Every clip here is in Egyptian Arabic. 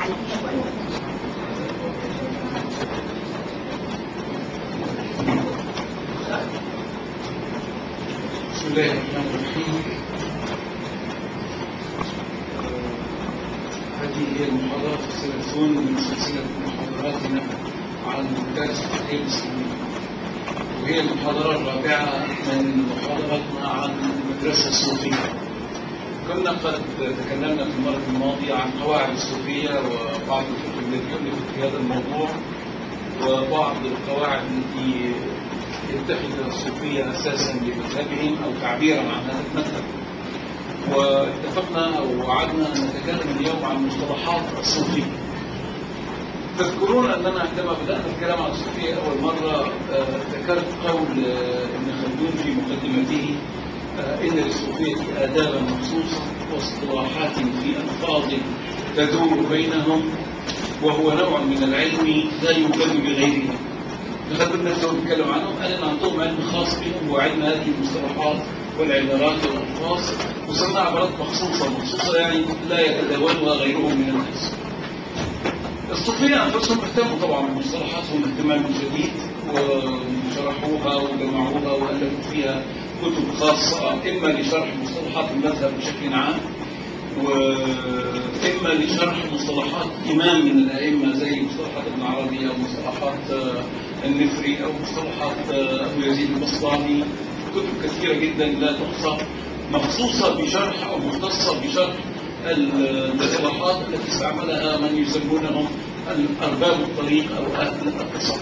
بسم الله الرحمن الرحيم هذه هي المحاضرات الثلاثون من سلسلة محاضراتنا عن درس التحليل الإسلامي وهي المحاضرة الرابعة من محاضراتنا عن المدرسة الصوفية كنا قد تكلمنا في المرة الماضية عن قواعد الصوفية وبعض الكتب التي ألفت في هذا الموضوع وبعض القواعد التي يتخذ الصوفية أساسا لمذهبهم أو تعبيرا عن هذا المذهب واتفقنا أو وعدنا أن نتكلم اليوم عن مصطلحات الصوفية تذكرون أننا عندما بدأنا الكلام عن الصوفية أول مرة آه، ذكرت قول آه، ابن خلدون في مقدمته آه، إن للصوفية آدابا مخصوصة واصطلاحات في ألفاظ تدور بينهم وهو نوع من العلم لا يوجد بغيره تخيل نفسه بيتكلم عنهم قال ان عندهم علم خاص بهم وعلم هذه المصطلحات والعبارات والالفاظ وسمى عبارات مخصوصه مخصوصه يعني لا يتداولها غيرهم من الناس. الصوفيه انفسهم اهتموا طبعا بمصطلحاتهم اهتمام شديد وشرحوها وجمعوها والفوا فيها كتب خاصه اما لشرح مصطلحات المذهب بشكل عام وإما لشرح مصطلحات إمام من الأئمة زي مصطلحات ابن عربي أو مصطلحات آه، النفري أو مصطلحات آه، أبو يزيد البسطامي كتب كثيرة جدا لا تحصى مخصوصة بشرح أو مختصة بشرح المصطلحات التي استعملها من يسمونهم أرباب الطريق أو أهل التصوف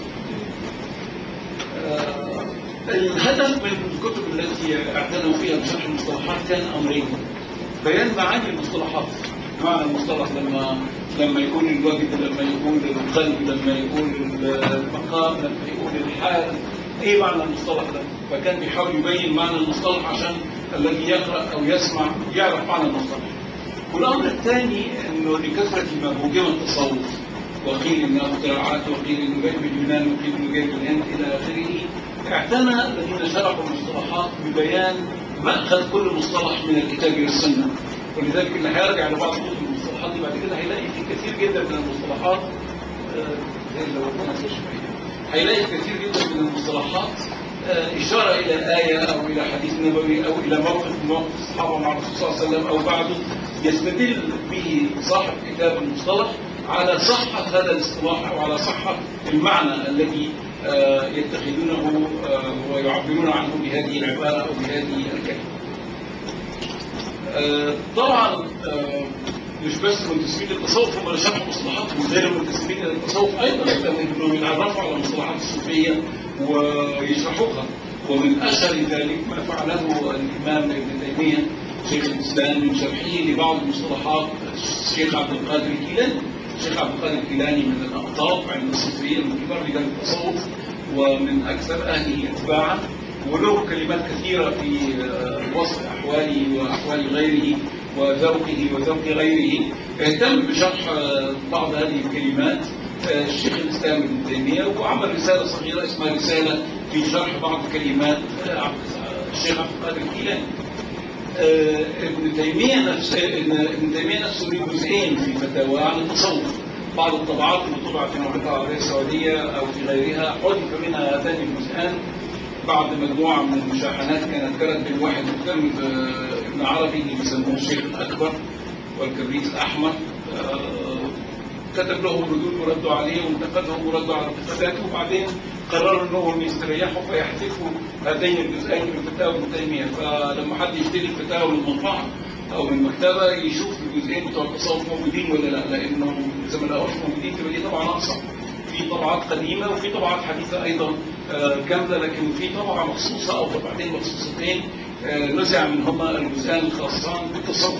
آه، الهدف من الكتب التي اعتنوا فيها بشرح المصطلحات كان أمرين بيان معاني المصطلحات معنى المصطلح لما لما يقول الوجد لما يقول القلب لما يقول المقام لما يقول الحال ايه معنى المصطلح ده فكان بيحاول يبين معنى المصطلح عشان الذي يقرا او يسمع يعرف معنى المصطلح والامر الثاني انه لكثره ما هوجم التصوف وقيل انه اختراعات وقيل انه جاي من اليونان وقيل انه جاي من الهند الى اخره اعتنى الذين شرحوا المصطلحات ببيان مأخذ كل مصطلح من الكتاب والسنة ولذلك اللي هيرجع لبعض كتب المصطلحات دي بعد كده هيلاقي في كثير جدا من المصطلحات آه، زي اللي ربنا شوية هيلاقي كثير جدا من المصطلحات آه، إشارة إلى آية أو إلى حديث نبوي أو إلى موقف من مواقف الصحابة مع الرسول صلى الله عليه وسلم أو بعده يستدل به صاحب كتاب المصطلح على صحة هذا الاصطلاح أو على صحة المعنى الذي آه، يتخذونه آه، ويعبرون عنه بهذه العبارة أو بهذه الكلمة آه، طبعا آه، مش بس منتسبين للتصوف هم اللي شرحوا مصطلحاتهم غير المنتسبين للتصوف ايضا انهم يتعرفوا على المصطلحات الصوفيه ويشرحوها ومن اشهر ذلك ما فعله الامام ابن تيميه شيخ الاسلام من شرحه لبعض المصطلحات الشيخ عبد القادر الكيلاني الشيخ عبد القادر الكيلاني من الاقطاب عند الصوفيه من كبار رجال التصوف ومن اكثر اهله اتباعا وله كلمات كثيرة في آه، وصف أحواله وأحوال غيره وذوقه وذوق غيره اهتم بشرح آه، بعض هذه الكلمات آه، الشيخ الإسلام ابن تيمية وعمل رسالة صغيرة اسمها رسالة في شرح بعض كلمات آه، عبد- الشيخ عبد القادر الكيلاني آه، ابن تيمية نفسه ابن ابن تيمية نفسه له جزئين في فتاوى عن التصوف بعض الطبعات اللي طبعت في المملكة العربية السعودية أو في غيرها حذف منها هاتان الجزئان بعد مجموعة من المشاحنات كانت جرت بين واحد مهتم ابن عربي اللي بيسموه الشيخ الأكبر والكبريت الأحمر آه، كتب لهم ردود وردوا عليه وانتقدهم وردوا على انتقاداته وبعدين قرروا انهم يستريحوا فيحذفوا هذين الجزئين من فتاوى ابن تيميه فلما حد يشتري الفتاوى من مطبعه او من مكتبه يشوف الجزئين بتوع التصوف موجودين ولا لا لانهم اذا ما لقوش موجودين تبقى دي طبعا ناقصه في طبعات قديمه وفي طبعات حديثه ايضا آه، كامله لكن في طبعه مخصوصه او طبعتين مخصوصتين آه، نزع منهما الجزئان الخاصان بالتصوف.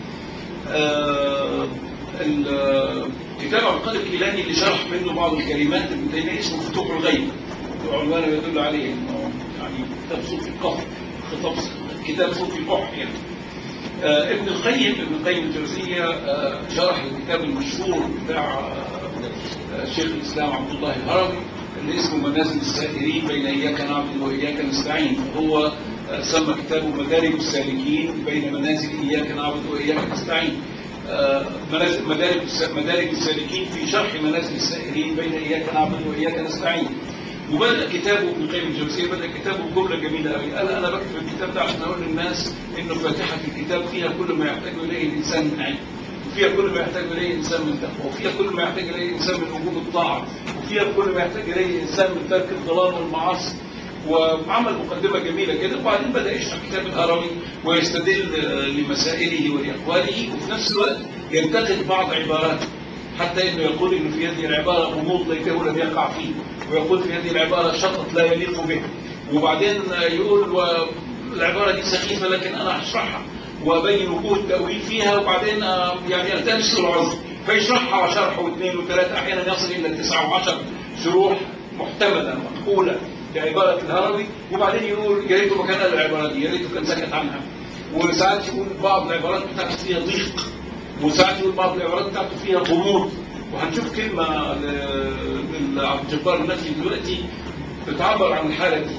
آه، ال- كتاب عبد القادر الكيلاني اللي شرح منه بعض الكلمات ابن تيميه اسمه فتوح الغيب عنوانه يدل عليه انه يعني كتاب صوفي القهر خطاب كتاب صوفي القح يعني آه، ابن القيم ابن القيم الجوزية آه، شرح الكتاب المشهور بتاع آه، شيخ الإسلام عبد الله الهرمي اللي اسمه منازل السائرين بين إياك نعبد وإياك نستعين هو آه، سمى كتابه مدارج السالكين بين منازل إياك نعبد وإياك نستعين آه، منازل مدارك الس- مدارك السالكين في شرح منازل السائرين بين اياك نعبد واياك نستعين وبدا كتابه ابن القيم الجوزيه بدا كتابه بجمله جميله قوي قال انا بكتب الكتاب ده عشان اقول للناس انه فاتحه الكتاب فيها كل ما يحتاج اليه الانسان من علم وفيها كل ما يحتاج اليه الانسان من تقوى وفيها كل ما يحتاج اليه الانسان من وجوب الطاعه وفيها كل ما يحتاج اليه الانسان من ترك الضلال والمعاصي وعمل مقدمه جميله كده وبعدين بدا يشرح كتاب الهروي ويستدل آه، لمسائله ولاقواله وفي نفس الوقت ينتقد بعض عباراته حتى انه يقول ان في هذه العباره غموض ليته لم يقع فيه ويقول في هذه العباره شطط لا يليق به وبعدين آه، يقول والعباره دي سخيفه لكن انا هشرحها وابين وجوه التاويل فيها وبعدين آه، يعني التمس العذر فيشرحها شرح واثنين وثلاثه احيانا يصل الى تسعه وعشر شروح محتمله مقبوله لعباره الهروي وبعدين يقول يا ريته ما كان قال العباره دي يا ريته كان سكت عنها وساعات يقول بعض العبارات بتاعته فيها ضيق وساعات يقول بعض العبارات بتاعته فيها غموض وهنشوف كلمه ل- لعبد الجبار النفسي دلوقتي بتعبر عن الحاله دي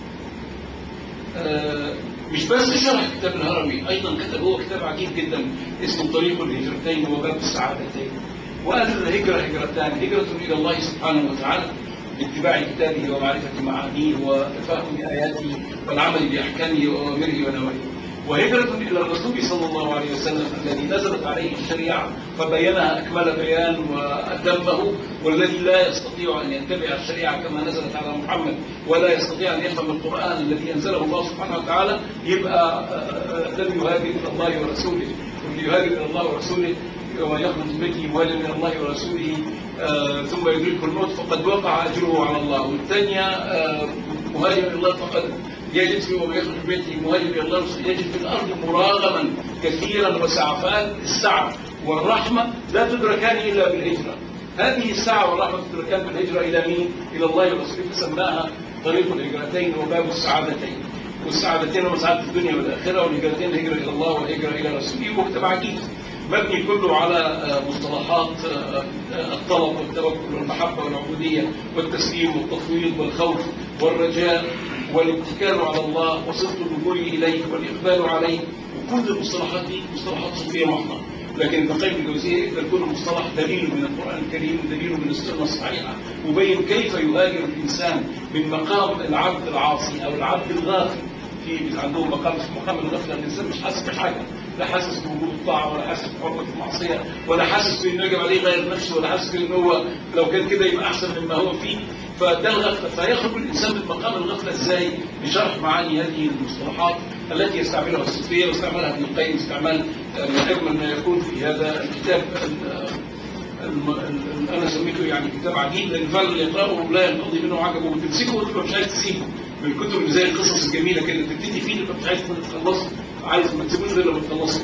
آه، مش بس شرح كتاب الهروي ايضا كتب هو كتاب عجيب جدا اسمه طريق الهجرتين وباب السعادتين وقال الهجره هجرتان هجره الى الله سبحانه وتعالى باتباع كتابه ومعرفه معانيه وتفهم اياته والعمل باحكامه واوامره ونواهيه وهجرة إلى الرسول صلى الله عليه وسلم الذي نزلت عليه الشريعة فبينها أكمل بيان وأتمه والذي لا يستطيع أن يتبع الشريعة كما نزلت على محمد ولا يستطيع أن يفهم القرآن الذي أنزله الله سبحانه وتعالى يبقى آه، لم يهاجر إلى الله ورسوله واللي يهاجر إلى الله ورسوله ومن يخرج من بيته مهاجر الى الله ورسوله آه ثم يدركه الموت فقد وقع اجره على الله والثانيه آه مهاجر الى الله فقد يجد في ومن يخرج من بيته مهاجر الى الله ورسوله يجد في الارض مراغما كثيرا وسعفان السعه والرحمه لا تدركان الا بالهجره هذه الساعة والرحمة تدركان بالهجرة إلى مين؟ إلى الله ورسوله فسماها طريق الهجرتين وباب السعادتين والسعادتين هم سعادة الدنيا والآخرة والهجرتين الهجرة إلى الله والهجرة إلى رسوله وكتاب عجيب مبني كله على آه، مصطلحات آه، آه، الطلب والتوكل والمحبة والعبودية والتسليم والتفويض والخوف والرجاء والاتكال على الله وصدق اللجوء إليه والإقبال عليه وكل المصطلحات دي مصطلحات صوفية محضة لكن ابن القيم الجوزية يقدر يكون مصطلح دليل من القرآن الكريم ودليل من السنة الصحيحة وبين كيف يهاجر الإنسان من مقام العبد العاصي أو العبد الغافل في عندهم مقام اسمه مقام الغفله الانسان مش حاسس بحاجه لا حاسس بوجود الطاعه ولا حاسس بحرمه المعصيه ولا حاسس بانه يجب عليه يغير نفسه ولا حاسس بانه هو لو كان كده يبقى احسن مما هو فيه فده الغفله فيخرج الانسان من مقام الغفله ازاي بشرح معاني هذه المصطلحات التي يستعملها الصوفيه واستعملها ابن القيم استعمال آه، من اجمل ما يكون في هذا الكتاب ال- الم... ال- انا سميته يعني كتاب عجيب لان فعلا اللي يقراه لا ينقضي منه عجبه وتمسكه وتبقى مش عايز تسيبه من الكتب اللي زي القصص الجميله كده تبتدي فيه تبقى مش عايز تخلصه عايز ما تسيبوش غير لما تخلصه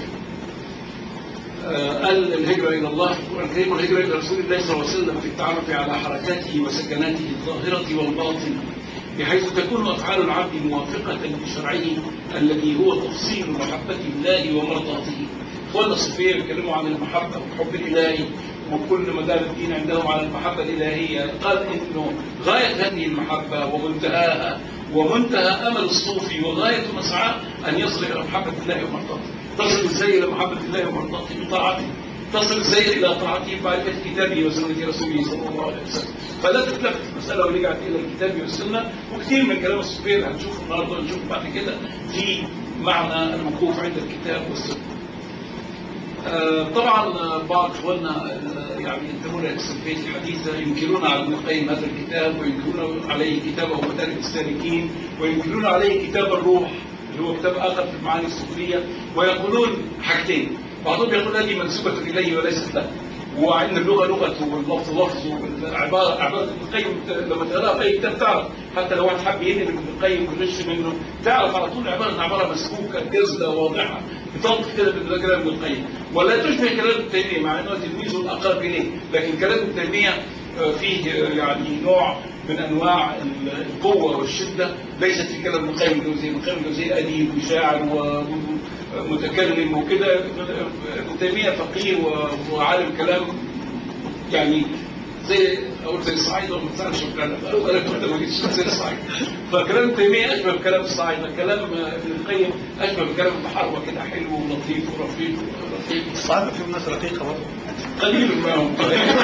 آه، قال الهجرة إلى الله في القرآن الكريم والهجرة إلى رسول الله صلى الله عليه وسلم في التعرف على حركاته وسكناته الظاهرة والباطنة بحيث تكون أفعال العبد موافقة لشرعه الذي هو تفصيل محبة الله ومرضاته إخواننا الصوفية بيتكلموا عن المحبة والحب الإلهي وكل مدار الدين عندهم على المحبة الإلهية قال إنه غاية هذه المحبة ومنتهاها ومنتهى أمل الصوفي وغاية مسعاه أن يصل إلى محبة الله ومرضاته تصل إزاي إلى محبة الله ومرضاته بطاعته تصل ازاي الى طاعته بمعرفه كتابه وسنه رسوله صلى الله عليه وسلم فلا تتلفت المساله ورجعت الى الكتاب والسنه وكثير من كلام الصوفيه اللي هنشوفه النهارده ونشوفه بعد كده في معنى الوقوف عند الكتاب والسنه. آه، طبعا آه، بعض اخواننا آه، يعني ينتمون الى السلفيه الحديثه ينكرون على ابن القيم هذا الكتاب وينكرون عليه كتابه مدارك السالكين وينكرون عليه كتاب الروح اللي هو كتاب اخر في المعاني الصوفيه ويقولون حاجتين بعضهم يقول هذه منسوبه اليه وليست له وان اللغه لغته واللفظ لفظه والعباره عباره ابن القيم لما تقراها في اي كتاب تعرف حتى لو واحد حب ينقل ابن القيم ويغش منه تعرف على طول عباره عباره مسكوكه جازله واضحه بتنطق كده من كلام ابن القيم ولا تشبه كلام ابن تيميه مع انه تلميذه الاقرب اليه لكن كلام ابن تيميه آه، فيه آه، يعني نوع من انواع ال- القوه والشده ليست في كلام ابن القيم الجوزي، ابن القيم الجوزي اديب وشاعر ومتكلم وكده ابن تيميه فقيه و- وعالم كلام يعني زي اقول زي الصعيد وما تزعلش من الكلام انا كنت بقول زي الصعيد فكلام تيميه اشبه بكلام الصعيد كلام ابن القيم اشبه بكلام بحروه كده حلو ولطيف ورفيق ورفيق الصعيد فيهم ناس رقيقه برضه قليل ما هم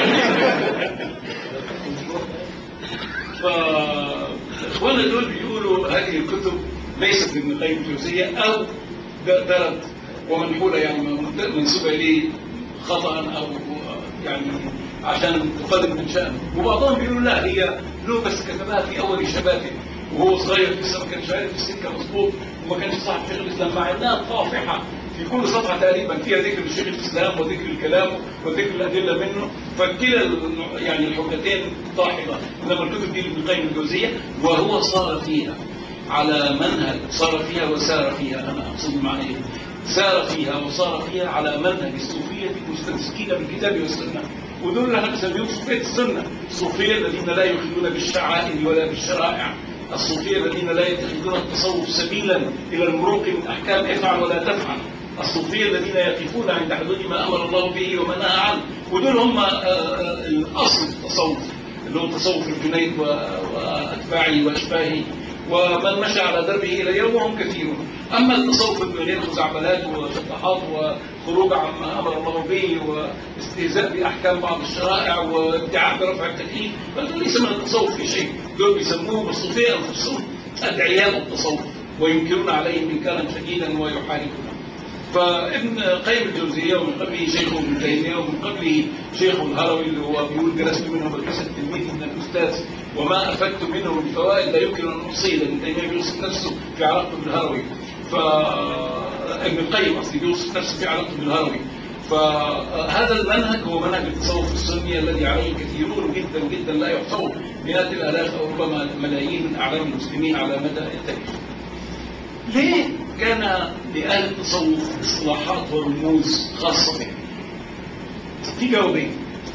فاخواننا دول بيقولوا هذه الكتب ليست من القيم الجوزيه او درت ومنحوله يعني منسوبه اليه خطا او يعني عشان تقدم من شأنه وبعضهم بيقولوا لا هي له بس كتبها في اول شبابه وهو صغير لسه ما كانش عارف السكه مظبوط وما كانش صاحب شيخ الاسلام مع انها طافحه في كل صفحه تقريبا فيها ذكر شيخ الاسلام وذكر الكلام وذكر الادله منه فكلا يعني الحجتين طاحنه انما الكتب دي لابن القيم الجوزيه وهو صار فيها على منهج صار فيها وسار فيها انا اقصد معنى ايه؟ سار فيها وصار فيها على منهج الصوفيه المستمسكين بالكتاب والسنه ودول اللي احنا بنسميهم صوفيه السنه الصوفيه الذين لا يؤخذون بالشعائر ولا بالشرائع الصوفيه الذين لا يتخذون التصوف سبيلا الى المروق من احكام افعل ولا تفعل الصوفيه الذين يقفون عند حدود ما امر الله به وما نهى عنه ودول هم الاصل التصوف اللي هو تصوف الجنيد واتباعه واشباهه ومن مشى على دربه الى اليوم وهم كثيرون اما التصوف من غير خزعبلات وشطحات وخروج عما امر الله به واستهزاء باحكام بعض الشرائع وادعاء برفع التكليف فهذا ليس من التصوف في شيء دول بيسموهم الصوفيه انفسهم ادعياء التصوف وينكرون عليهم انكارا شديدا ويحاربونه فابن قيم الجوزية ومن قبله شيخه ابن تيمية ومن قبله شيخه الهروي اللي هو بيقول درست منه مدرسة تلميذ من الأستاذ وما أفدت منه من فوائد لا يمكن أن أحصيه لأن تيمية بيوصف نفسه في علاقته بالهروي فابن القيم قصدي بيوصف نفسه في علاقته بالهروي فهذا المنهج هو منهج التصوف السني الذي عليه كثيرون جدا جدا لا يحصون مئات الالاف او ربما ملايين من اعلام المسلمين على مدى التاريخ. ليه كان لأهل التصوف إصلاحات ورموز خاصة به؟ في جوابين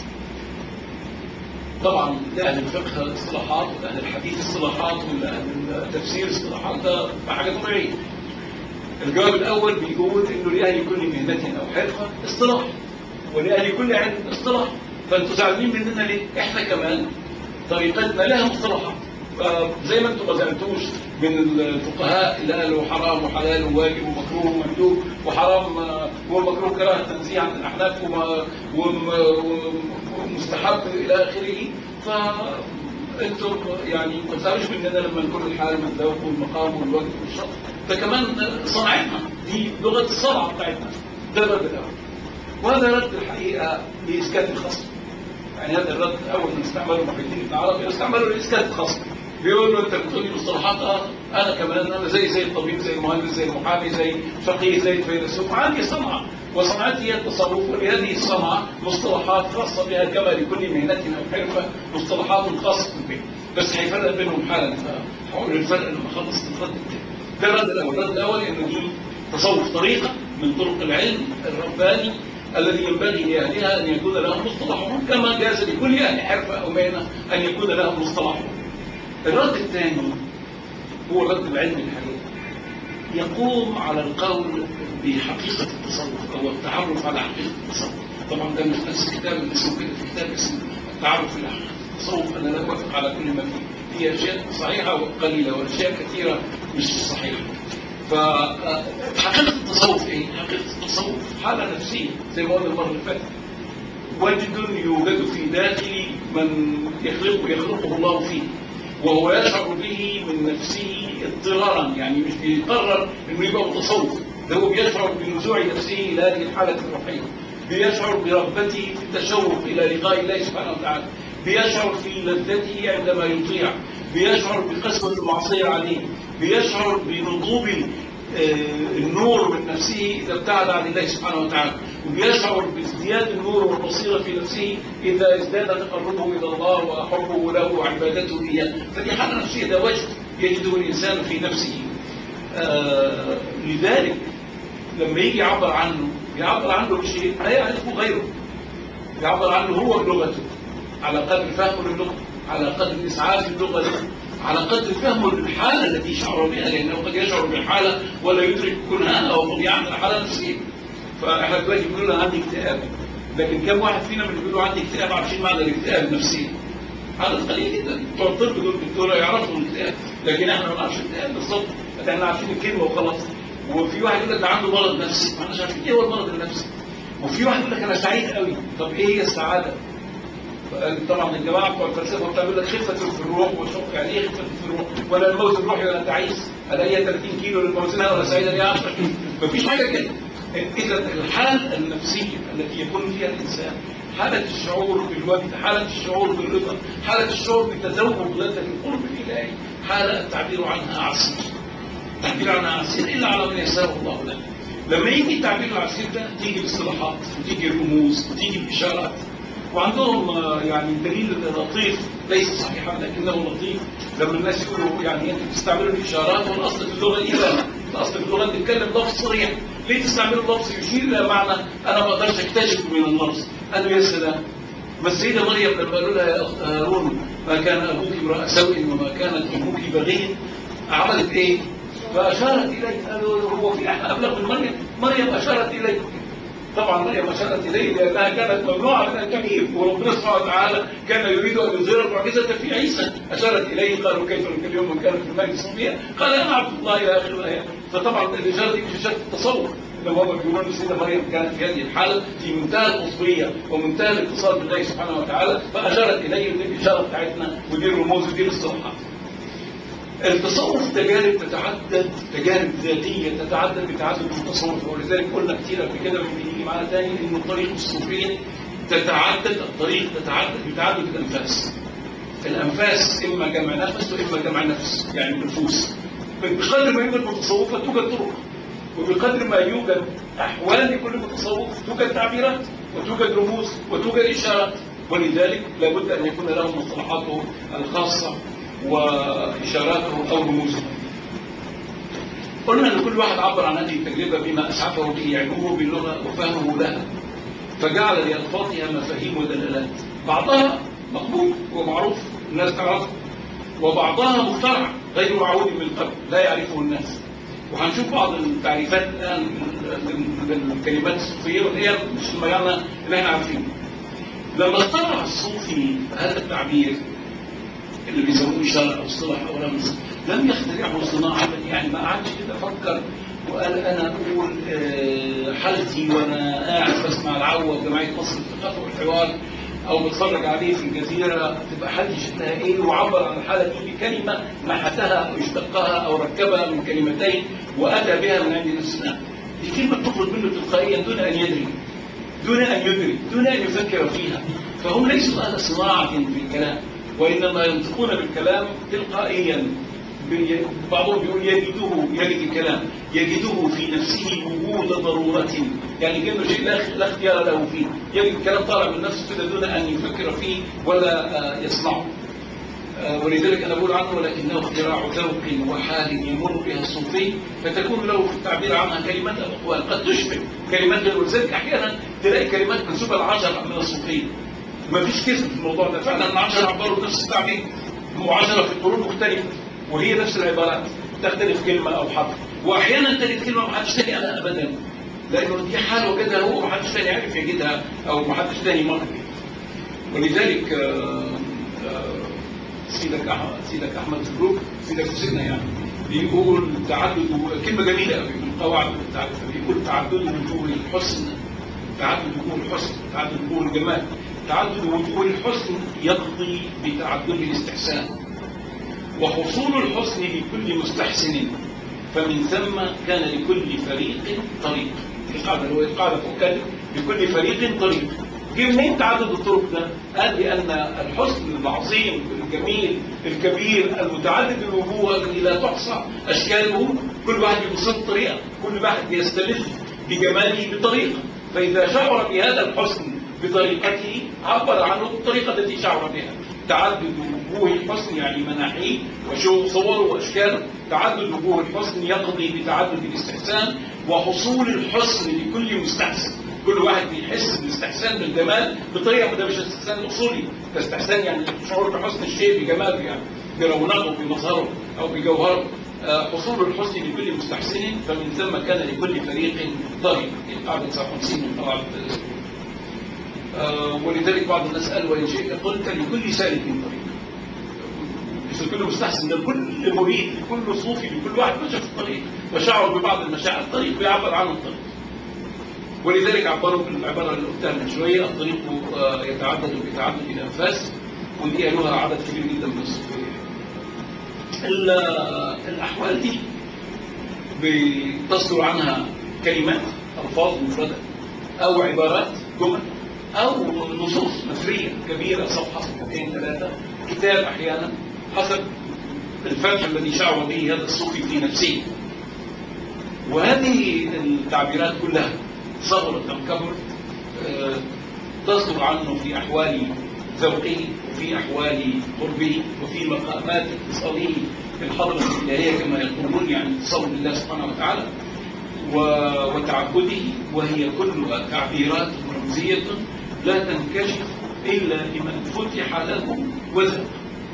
طبعا لأهل الفقه اصطلاحات ولأهل الحديث اصطلاحات ولأهل التفسير اصطلاحات ده حاجة طبيعية الجواب الأول بيقول إنه لأهل كل مهنة أو حرفة اصطلاح ولأهل كل علم اصطلاح فأنتوا زعلانين مننا ليه؟ إحنا كمان طريقتنا لها مصطلحات زي ما انتم ما زعلتوش من الفقهاء اللي قالوا حرام وحلال وواجب ومكروه ومندوب وحرام ومكروه كراهه تنزيه عن الاحناف ومستحب الى اخره فانتم يعني ما تزعلوش مننا لما نقول الحال والذوق والمقام والوجه والشرط ده كمان صنعتنا دي لغه الصنعه بتاعتنا ده الرد الاول وهذا رد الحقيقه لاسكات الخصم يعني هذا الرد الاول من استعماله محي الدين ابن عربي استعمله لاسكات الخصم بيقول له انت بتقول لي مصطلحات اه انا كمان انا زي زي الطبيب زي المهندس زي المحامي زي فقيه زي الفيلسوف عندي صنعه وصنعتي هي التصرف ولهذه الصنعه مصطلحات خاصه بها كما لكل مهنه او حرفه مصطلحات خاصه بها بس هيفرق بينهم حالا هقول الفرق لما اخلص الرد ده الرد الاول الرد الاول انه دي تصوف طريقه من طرق العلم الرباني الذي ينبغي لاهلها ان يكون لهم مصطلحهم كما جاز لكل اهل حرفه او مهنه ان يكون لهم مصطلحهم الرد الثاني هو الرد العلمي الحقيقي يقوم على القول بحقيقة التصوف أو التعرف على حقيقة التصوف طبعا ده مش نفس الكتاب اللي اسمه كده في كتاب اسمه التعرف على حقيقة التصوف أنا لا أوافق على كل ما فيه في أشياء صحيحة وقليلة وأشياء كثيرة مش صحيحة فحقيقة التصوف إيه؟ حقيقة التصوف حالة نفسية زي ما قلنا المرة اللي فاتت وجد يوجد في داخل من يخلقه يخلقه الله فيه وهو يشعر به من نفسه اضطرارا يعني مش بيقرر انه يبقى متصوف ده هو بيشعر بنزوع نفسه الى هذه الحاله الروحيه بيشعر برغبته في التشوق الى لقاء الله سبحانه وتعالى بيشعر في لذته عندما يطيع بيشعر بقسوه المعصيه عليه بيشعر بنضوب النور من نفسه إذا ابتعد عن الله سبحانه وتعالى وبيشعر بازدياد النور والبصيرة في نفسه إذا ازداد تقربه إلى الله وحبه له وعبادته إياه فدي حالة نفسية ده وجه يجده الإنسان في نفسه آه لذلك لما يجي يعبر عنه يعبر عنه بشيء لا يعرفه غيره يعبر عنه هو بلغته على قدر فهمه للغة على قدر إسعاف اللغة له على قدر فهمه للحالة التي يشعر بها لأنه قد يشعر بالحالة ولا يدرك كنهاها وقد يعمل حالة نفسية فاحنا دلوقتي بنقول له عندي اكتئاب لكن كم واحد فينا من اللي بيقولوا عندي اكتئاب عارفين معنى الاكتئاب النفسي عدد قليل جدا بتوع الطب دول الدكتوره يعرفوا الاكتئاب لكن احنا ما نعرفش الاكتئاب بالظبط احنا عارفين الكلمه وخلاص وفي واحد يقول لك ده عنده مرض نفسي ما احناش عارفين ايه هو المرض النفسي وفي واحد يقول لك انا سعيد قوي طب ايه هي السعاده؟ طبعا الجماعه بتوع الفلسفه بتاع يقول لك خفه في الروح وشوف يعني ايه خفه في الروح ولا الموت الروحي ولا تعيس هل هي 30 كيلو للموزنه ولا سعيده هي 10 كيلو مفيش حاجه كده اذا الحاله النفسيه التي يكون فيها الانسان حالة الشعور بالوجد حالة الشعور بالرضا حالة الشعور بتذوق لذة القرب الإلهي حالة التعبير عنها عسير التعبير عنها عسير إلا على من يسره الله له لما يجي التعبير العسير ده تيجي الاصطلاحات وتيجي الرموز وتيجي الإشارات وعندهم يعني دليل لطيف ليس صحيحا لكنه لطيف لما الناس يقولوا يعني انت بتستعملوا الاشارات والاصل في اللغه الاله الاصل في اللغه تتكلم لفظ صريح ليه تستعملوا لفظ يشير الى معنى انا ما اقدرش اكتشف من اللفظ قالوا يا سلام ما السيده مريم لما قالوا لها يا اخت هارون ما كان ابوك امراه سوء وما كانت امك بغيا عملت ايه؟ فاشارت اليه قالوا هو في احد ابلغ من مريم مريم اشارت اليه طبعا مريم اشارت اليه لانها كانت ممنوعه من التكليف وربنا سبحانه وتعالى كان يريد ان يظهر المعجزه في عيسى اشارت اليه قالوا كيف نكلم من كان في المجلس الصوفيه قال انا عبد الله الى اخر الايه فطبعا الاشاره دي مش اشاره التصور انما هم بيقولون السيده مريم كانت في هذه الحاله في منتهى القطبيه ومنتهى الاتصال بالله سبحانه وتعالى فاشارت اليه ودي الاشاره بتاعتنا ودي الرموز ودي الاصطلاحات التصوف تجارب تتعدد تجارب ذاتيه تتعدد بتعدد التصوف ولذلك قلنا كتير قبل كده ممكن يجي معانا تاني ان الطريق الصوفيه تتعدد الطريق تتعدد بتعدد الانفاس الانفاس اما جمع نفس واما جمع نفس يعني النفوس بقدر ما يوجد متصوفه توجد طرق وبقدر ما يوجد احوال لكل متصوف توجد تعبيرات وتوجد رموز وتوجد اشارات ولذلك لابد ان يكون له مصطلحاته الخاصه وإشاراته أو رموزه قلنا أن كل واحد عبر عن هذه التجربة بما أسعفه به علمه باللغة وفهمه لها فجعل لألفاظها مفاهيم ودلالات بعضها مقبول ومعروف الناس تعرفه وبعضها مخترع غير معهود من قبل لا يعرفه الناس وهنشوف بعض التعريفات الآن للكلمات الصوفية واللي هي مش المعنى اللي احنا عارفينه لما اخترع الصوفي هذا التعبير اللي بيسموه شرع او اصطلاح او رمز لم يخترعه صناعة يعني ما قعدش كده فكر وقال انا اقول حالتي وانا قاعد بسمع العوة في جمعية مصر للثقافة والحوار او بتفرج عليه في الجزيرة تبقى حالتي شكلها ايه وعبر عن الحالة دي بكلمة محتها او اشتقها او ركبها من كلمتين واتى بها من عند نفسنا الكلمة تخرج منه تلقائيا دون ان يدري دون ان يدرك دون ان يفكر فيها فهم ليسوا اهل صناعة في الكلام وإنما ينطقون بالكلام تلقائيا بعضهم بيقول يجده يجد الكلام يجده في نفسه وجود ضرورة يعني كأنه شيء لا اختيار له فيه يجد الكلام طالع من نفسه كده دون أن يفكر فيه ولا يصنعه ولذلك أنا بقول عنه ولكنه اختراع ذوق وحال يمر بها الصوفي فتكون له في التعبير عنها كلمات أقوال قد تشبه كلمات ولذلك أحيانا تلاقي كلمات منسوبة لعشرة من الصوفيين ما فيش كذب في الموضوع ده فعلا العشرة عبروا بنفس التعبير وعشرة في القرون مختلفة وهي نفس العبارات تختلف كلمة أو حرف وأحيانا تجد كلمة ما حدش تاني قالها أبدا لأنه دي حال وجدها هو ما حدش تاني عارف يجدها أو ما حدش تاني مر ولذلك آآ آآ سيدك أحمد سيدك أحمد الروك سيدك سيدنا يعني بيقول تعدد كلمة جميلة قوي من قواعد التعدد بيقول تعدد وجوه الحسن تعدد وجوه الحسن تعدد وجوه الجمال تعدد وجوه الحسن يقضي بتعدد الاستحسان وحصول الحسن لكل مستحسن فمن ثم كان لكل فريق طريق القاعدة هو القاعدة فوق كده لكل فريق طريق جه منين تعدد الطرق ده؟ قال لأن الحسن العظيم الجميل الكبير المتعدد الوجوه الذي لا تحصى أشكاله كل واحد يبص طريقة كل واحد يستلذ بجماله بطريقة فإذا شعر بهذا الحسن بطريقته عبر عنه بالطريقة التي شعر بها تعدد وجوه الحسن يعني مناحيه وصوره واشكاله تعدد وجوه الحسن يقضي بتعدد الاستحسان وحصول الحسن لكل مستحسن كل واحد بيحس بالاستحسان بالجمال بطريقه ده مش استحسان الاصولي ده استحسان يعني شعور بحسن الشيء بجماله يعني برونقه بمظهره او بجوهره حصول الحسن لكل مستحسن فمن ثم كان لكل فريق طريق القاعده 59 من قواعد آه، ولذلك بعض الناس قال وإن شئت قلت لكل سالك طريق مش لكل مستحسن ده لكل مريد لكل صوفي لكل واحد مشى في الطريق وشعر ببعض المشاعر الطريق بيعبر عن الطريق ولذلك عبروا بالعبارة اللي قلتها من شوية الطريق آه، يتعدد ويتعدد الأنفاس ودي قالوها عدد كبير جدا من الصوفية ال- الأحوال دي بتصدر عنها كلمات ألفاظ مفردة أو عبارات جمل أو نصوص نثرية كبيرة صفحة صفحتين ثلاثة كتاب أحيانا حسب الفتح الذي شعر به هذا الصوفي في نفسه وهذه التعبيرات كلها صغرت أم كبرت آه، تصدر عنه في أحوال ذوقه وفي أحوال قربه وفي مقامات اتصاله بالحضرة الإلهية كما يقولون يعني اتصال بالله سبحانه وتعالى و- وتعبده وهي كلها تعبيرات رمزية لا تنكشف إلا لمن فتح له وذهب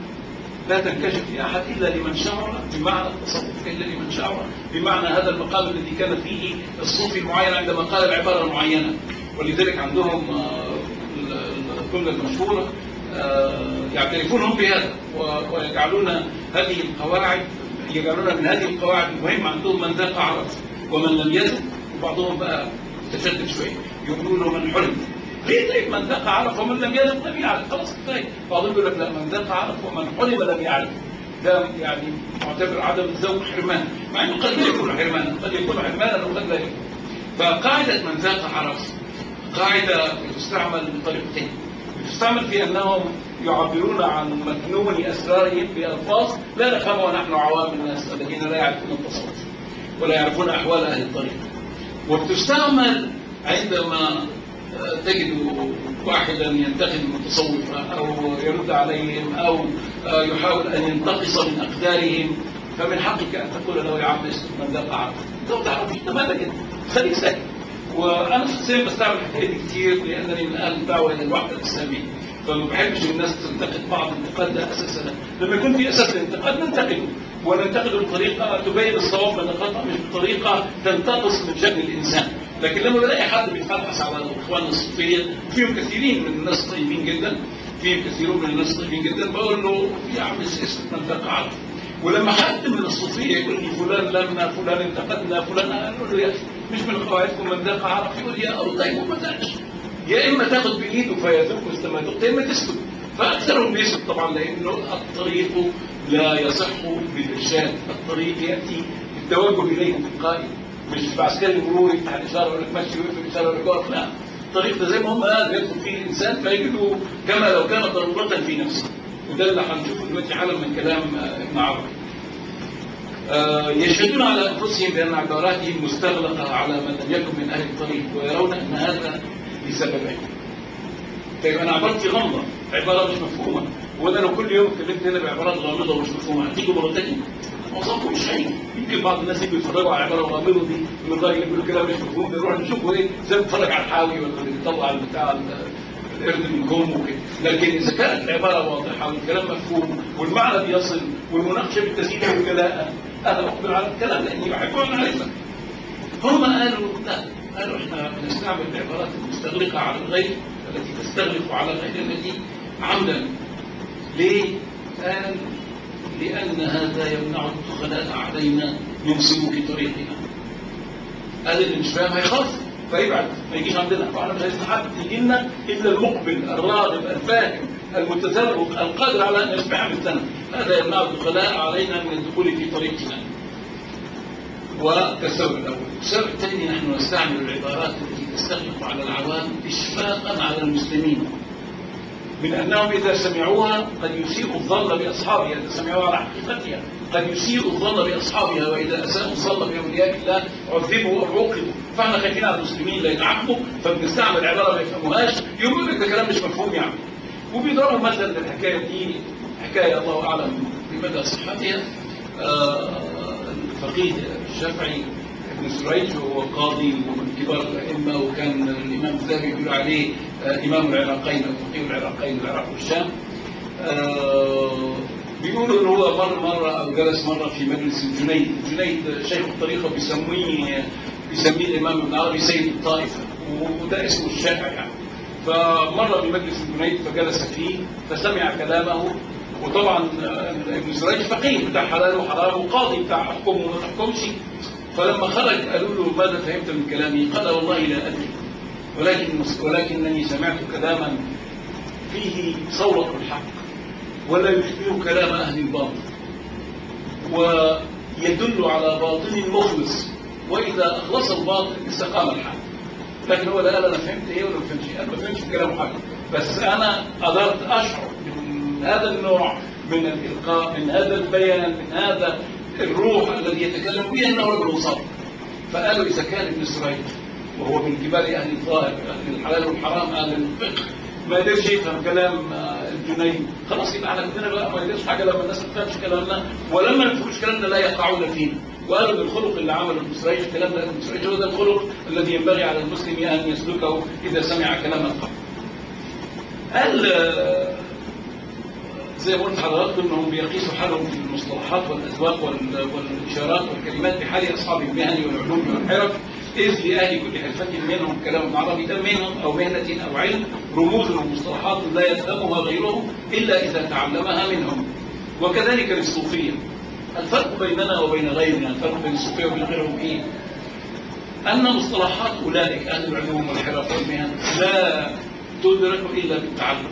لا تنكشف لأحد إلا لمن شعر بمعنى التصوف إلا لمن شعر بمعنى هذا المقام الذي كان فيه الصوفي المعين عندما قال العبارة المعينة ولذلك عندهم آه، ال- ال- الجملة المشهورة آه، يعترفون هم بهذا و- ويجعلون هذه القواعد يجعلون من هذه القواعد المهمة عندهم من ذاق عرف ومن لم يذق وبعضهم بقى تشدد شوية يقولون له من حرم ليه طيب من ذاق عرف ومن لم يذق لم يعرف خلاص طيب بعضهم يقول لك لا من ذاق عرف ومن حرم لم يعرف ده يعني معتبر عدم الذوق حرمان مع انه قد لا يكون حرمانا قد يكون حرمانا وقد لا يكون فقاعدة من ذاق عرف قاعدة بتستعمل بطريقتين بتستعمل في أنهم يعبرون عن مكنون أسرارهم بألفاظ لا نفهمها ونحن عوام الناس الذين لا يعرفون التصوف ولا يعرفون أحوال أهل الطريق وبتستعمل عندما آه، تجد واحدا ينتقد المتصوفة أو يرد عليهم أو آه، يحاول أن ينتقص من أقدارهم فمن حقك أن تقول له يا عم اسكت من ذاق عرف أنت ما تعرفش أنت مالك أنت خليك ساكت وانا شخصيا بستعمل الحكايه دي كتير لانني من اهل الدعوه الى الوحده الاسلاميه فما بحبش الناس تنتقد بعض الانتقاد ده اساسا لما يكون في اساس الانتقاد ننتقده وننتقده بطريقه تبين الصواب من الخطا مش بطريقه تنتقص من شان الانسان لكن لما بلاقي حد بيتفلحص على الاخوان الصوفيه فيهم كثيرين من الناس طيبين جدا فيهم كثيرون من الناس طيبين جدا بقول له يا عم اسكت من تقع ولما حد من الصوفيه يقول لي فلان لمنا فلان انتقدنا فلان اقول له يا اخي مش من قواعدكم من ذاق عرف يقول يا ابو طيب وما ذاقش يا اما تاخد بايده فيذوق مثل ما ذقت يا اما تسكت فاكثرهم بيسكت طبعا لانه الطريق لا يصح بالارشاد الطريق ياتي بالتوجه اليه تلقائي مش بعسكري مرور يفتح الاشاره يقول لك مشي ويقفل الاشاره يقول لك اقف لا الطريق ده زي ما هم قال يدخل فيه الانسان فيجده كما لو كان ضروره في نفسه وده اللي هنشوفه دلوقتي حالا من كلام آه، ابن عربي آه، يشهدون على انفسهم بان عباراتهم مستغلقه على من لم يكن من اهل الطريق ويرون ان هذا لسببين. طيب انا عبرت غامضه عباره مش مفهومه وانا لو كل يوم اتكلمت هنا بعبارات غامضه ومش مفهومه هتيجوا مره ثانيه معظمكم مش هيجي يمكن بعض الناس يجوا يتفرجوا على العباره الغامضه دي من الراجل يقولوا كلام مش مفهوم بيروح نشوفوا ايه زي ما بيتفرج على الحاوي ولا اللي بيطلع بتاع القرد من كوم وكده لكن اذا كانت العباره واضحه والكلام مفهوم والمعنى بيصل والمناقشه بالتسجيل والجلاء انا اقبل على الكلام لاني بحبه وانا عارفه هم قالوا لا قالوا احنا بنستعمل العبارات المستغرقه على الغير التي تستغرق على الغير الذي عمدا ليه؟ قال لأن هذا يمنع الدخلاء علينا من سلوك طريقنا قال اللي مش فاهم هيخاف فيبعد ما يجيش عندنا فاحنا مش عايزين حد يجي لنا الا المقبل الراغب الفاهم المتذوق القادر على ان يسمع مثلنا هذا يمنع الدخلاء علينا من الدخول في طريقنا وكالسبب الاول السبب الثاني نحن نستعمل العبارات التي تستغلق على العوام اشفاقا على المسلمين من انهم اذا سمعوها قد يسيئوا الظن باصحابها اذا سمعوها على حقيقتها قد يسيئوا الظن باصحابها واذا اساءوا الظن باولياء الله عذبوا او عوقبوا فاحنا خايفين على المسلمين لا يتعاقبوا فبنستعمل عباره ما يفهموهاش يقول لك ده كلام مش مفهوم يعني وبيضربوا مثلا للحكايه دي حكايه الله اعلم بمدى صحتها آه، الفقيه الشافعي ابن سريج وهو قاضي ومن كبار الائمه وكان الامام الذهبي بيقول عليه آه، امام العراقين او فقيه العراقين العراق والشام آه، بيقولوا ان هو مر مره او جلس مره في مجلس الجنيد، الجنيد شيخ الطريقه بيسميه بيسميه الامام ابن عربي سيد الطائفه وده اسمه الشافعي يعني. فمر بمجلس الجنيد فجلس فيه فسمع كلامه وطبعا آه، ابن سريج فقيه بتاع حلال وحرام وقاضي بتاع احكم وما تحكمش فلما خرج قالوا له ماذا فهمت من كلامي؟ قال والله لا ادري ولكن ولكنني سمعت كلاما فيه صورة الحق ولا يشبه كلام اهل الباطل ويدل على باطل مخلص واذا اخلص الباطل استقام الحق لكن هو لا قال انا فهمت ايه ولا ما فهمتش انا ما فهمتش كلام حاجه بس انا قدرت اشعر من هذا النوع من الالقاء من هذا البيان من هذا الروح الذي يتكلم به انه رجل صادق فقالوا اذا كان ابن سريج وهو من كبار اهل الظاهر اهل الحلال والحرام اهل الفقه ما قدرش يفهم كلام آه، الجنيد خلاص يبقى احنا كلنا بقى ما قدرش حاجه لما الناس ما تفهمش كلامنا ولما ما يفهموش كلامنا لا يقعون فيه وقالوا ان الخلق اللي عمله ابن سريج الكلام ده ابن سريج هو ده الخلق الذي ينبغي على المسلم ان يسلكه اذا سمع كلام الحق. قال آه، زي ما قلت لحضراتكم انهم بيقيسوا حالهم في المصطلحات والاذواق وال- والاشارات والكلمات بحال اصحاب المهن والعلوم والحرف اذ لاهل كل حرفه منهم كلام عربي ده منهم او مهنه او علم رموز ومصطلحات لا يفهمها غيرهم الا اذا تعلمها منهم وكذلك للصوفيه الفرق بيننا وبين غيرنا الفرق بين الصوفيه وبين غيرهم ايه؟ أن مصطلحات أولئك أهل العلوم والحرف والمهن لا تدرك إلا بالتعلم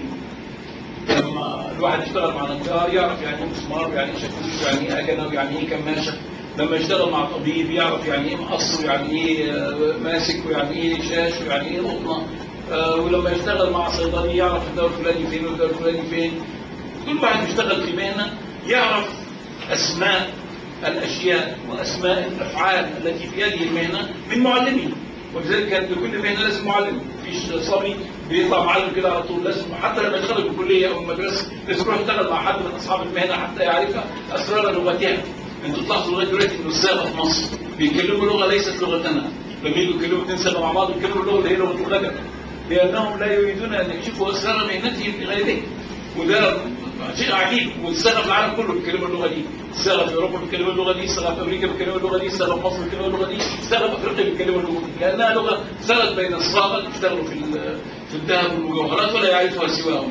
لما الواحد يشتغل مع نجار يعرف يعني ايه مسمار يعني ايه شاكوش يعني ايه اجنه ويعني ايه كماشه لما يشتغل مع طبيب يعرف يعني ايه مقص ويعني ايه آه، ماسك ويعني ايه شاش ويعني ايه قطنه آه، ولما يشتغل مع صيدلي يعرف الدواء الفلاني فين والدواء الفلاني فين كل واحد بيشتغل في مهنه يعرف اسماء الاشياء واسماء الافعال التي في هذه المهنه من معلمه ولذلك كان لكل مهنه لازم معلم مفيش صبي بيطلع معلم كده على طول لازم حتى لما يشتغل في الكليه او المدرسه لازم يروح يشتغل مع حد من اصحاب المهنه حتى يعرف اسرار لغتها انتوا تلاحظوا لغايه دلوقتي ان الصياغه في مصر بيتكلموا لغه ليست لغتنا لما يجوا يتكلموا اثنين صيغه مع بعض بيتكلموا اللغه اللي هي لغه الغدر لانهم لا يريدون ان يكشفوا اسرار مهنتهم لغيرهم وده شيء عجيب والصيغه في العالم كله بيتكلموا اللغه دي الصيغه في اوروبا بيتكلموا اللغه دي الصيغه في امريكا بيتكلموا اللغه دي الصيغه في مصر بيتكلموا اللغه دي الصيغه في افريقيا بيتكلموا اللغه دي لانها لغه سرت بين الصاغه اللي بيشتغلوا في ال- في الذهب والمجوهرات ولا يعرفها سواهم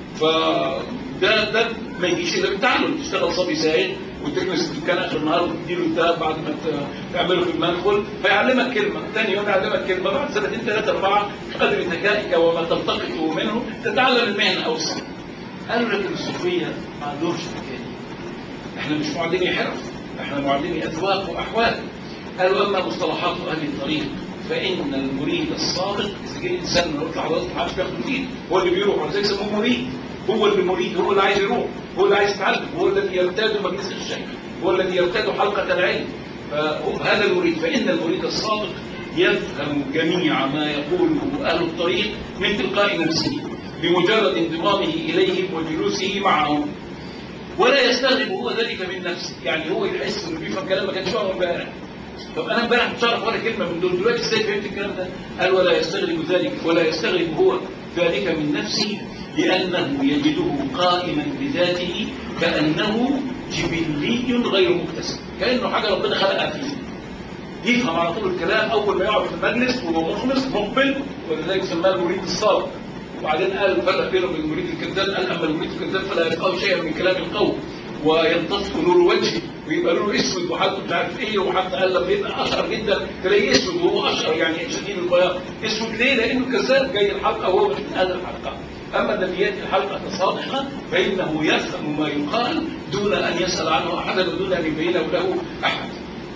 فده ده ما يجيش الا بالتعلم تشتغل صبي سائل وتكنس الدكان اخر النهار وتديله الذهب بعد ما ت- تعمله في المنخل فيعلمك كلمه ثاني يوم يعلمك كلمه بعد سنتين ثلاثه اربعه بقدر ذكائك وما تلتقطه منه تتعلم المهنه او الصنعه قالوا لكن الصوفيه ما عندهمش الحكايه دي احنا مش معلمي حرف احنا معلمي اذواق واحوال قالوا اما مصطلحات اهل الطريق فان المريد الصادق اذا جه انسان من يطلع حضرتك ما حدش بياخد مريد هو اللي بيروح ولذلك سموه مريد هو اللي مريد هو اللي عايز يروح هو اللي عايز يتعلم هو الذي يرتاد مجلس الشيخ هو الذي يرتاد حلقه العلم فهذا المريد فان المريد الصادق يفهم جميع ما يقوله اهل الطريق من تلقاء نفسه بمجرد انضمامه اليهم وجلوسه معهم ولا يستغرب هو ذلك من نفسه يعني هو يحس انه بيفهم كلام ما كانش فاهمه امبارح طب انا امبارح مش عارف ولا كلمه من دول دلوقتي ازاي فهمت الكلام ده قال ولا يستغرب ذلك ولا يستغرب هو ذلك من نفسه لانه يجده قائما بذاته كانه جبلي غير مكتسب كانه حاجه ربنا خلقها فيه يفهم على طول الكلام اول ما يقعد في المجلس وهو مخلص مقبل ولذلك سماه المريد الصادق وبعدين قال فرق بينه وبين المريد الكذاب قال اما المريد الكذاب فلا يفقه شيئا من كلام القوم وينطفئ نور وجهه ويبقى لونه اسود وحالته مش عارف ايه وحتى قال لما يبقى اشقر جدا تلاقيه اسود وهو اشقر يعني شديد البياض اسود ليه؟ لانه كذاب جاي الحلقه وهو مش من هذا الحلقه اما الذي ياتي الحلقه صادقه فانه يفهم ما يقال دون ان يسال عنه احدا ودون ان يبينه له احد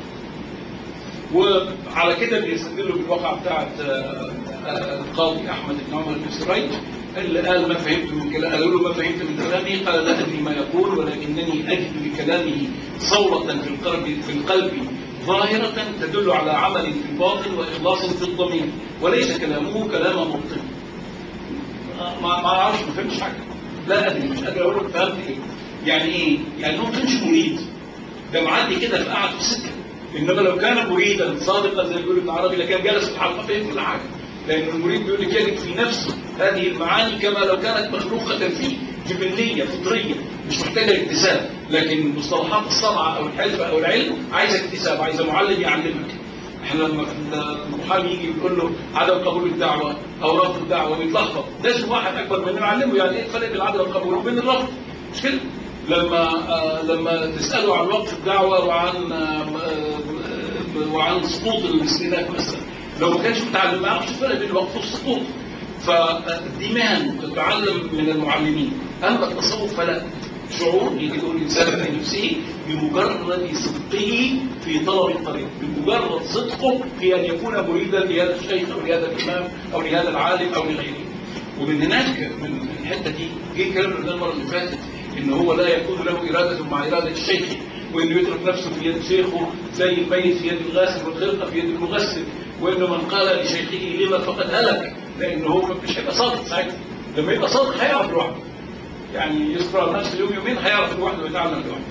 وعلى كده بيستدلوا بالواقع بتاعت آه، آه، القاضي احمد بن عمر بن سريج اللي قال ما فهمت من كلامه قالوا له ما فهمت من كلامه قال لا ادري ما يقول ولكنني اجد لكلامه صوره في القلب في القلب ظاهرة تدل على عمل في الباطن وإخلاص في الضمير وليس كلامه كلام مبطل ما ما اعرفش ما فهمتش حاجة لا ادري مش قادر اقول لك فهمت ايه يعني ايه؟ يعني هو ما كانش مريد ده معدي كده فقعد في السكه انما لو كان مريدا صادقا زي ما بيقول ابن عربي لكان جلس في الحلقه فين كل حاجه لان المريد بيقول لك يجد في نفسه هذه المعاني كما لو كانت مخلوقه فيه جبليه فطريه مش محتاجه اكتساب لكن مصطلحات الصنعه او الحرفه او العلم عايزه اكتساب عايزه معلم يعلمك احنا لما المحامي يجي يقول له عدم قبول الدعوه او رفض الدعوه بيتلخبط لازم واحد اكبر مننا يعلمه يعني ايه الفرق بين عدم القبول وبين الرفض مش كده؟ لما آه لما تساله عن وقف الدعوه وعن آه آه وعن سقوط الاستئناف مثلا لو ما كانش متعلم ما يعرفش الفرق بين الوقف والسقوط فدي مهن تتعلم من المعلمين اما التصوف فلا شعور يجي يقول الانسان في نفسه بمجرد صدقه في طلب الطريق بمجرد صدقه في ان يكون مريدا لهذا الشيخ او لهذا الامام او لهذا العالم او لغيره ومن هناك من الحته دي جه كلام المره اللي فاتت ان هو لا يكون له اراده مع اراده الشيخ وانه يترك نفسه في يد شيخه زي الميت في يد الغاسل والخلقه في يد المغسل وانه من قال لشيخه لما فقد هلك لانه هو مش هيبقى صادق ساعتها لما يبقى صادق هيعرف لوحده يعني يصبر على نفسه يوم يومين هيعرف لوحده ويتعلم لوحده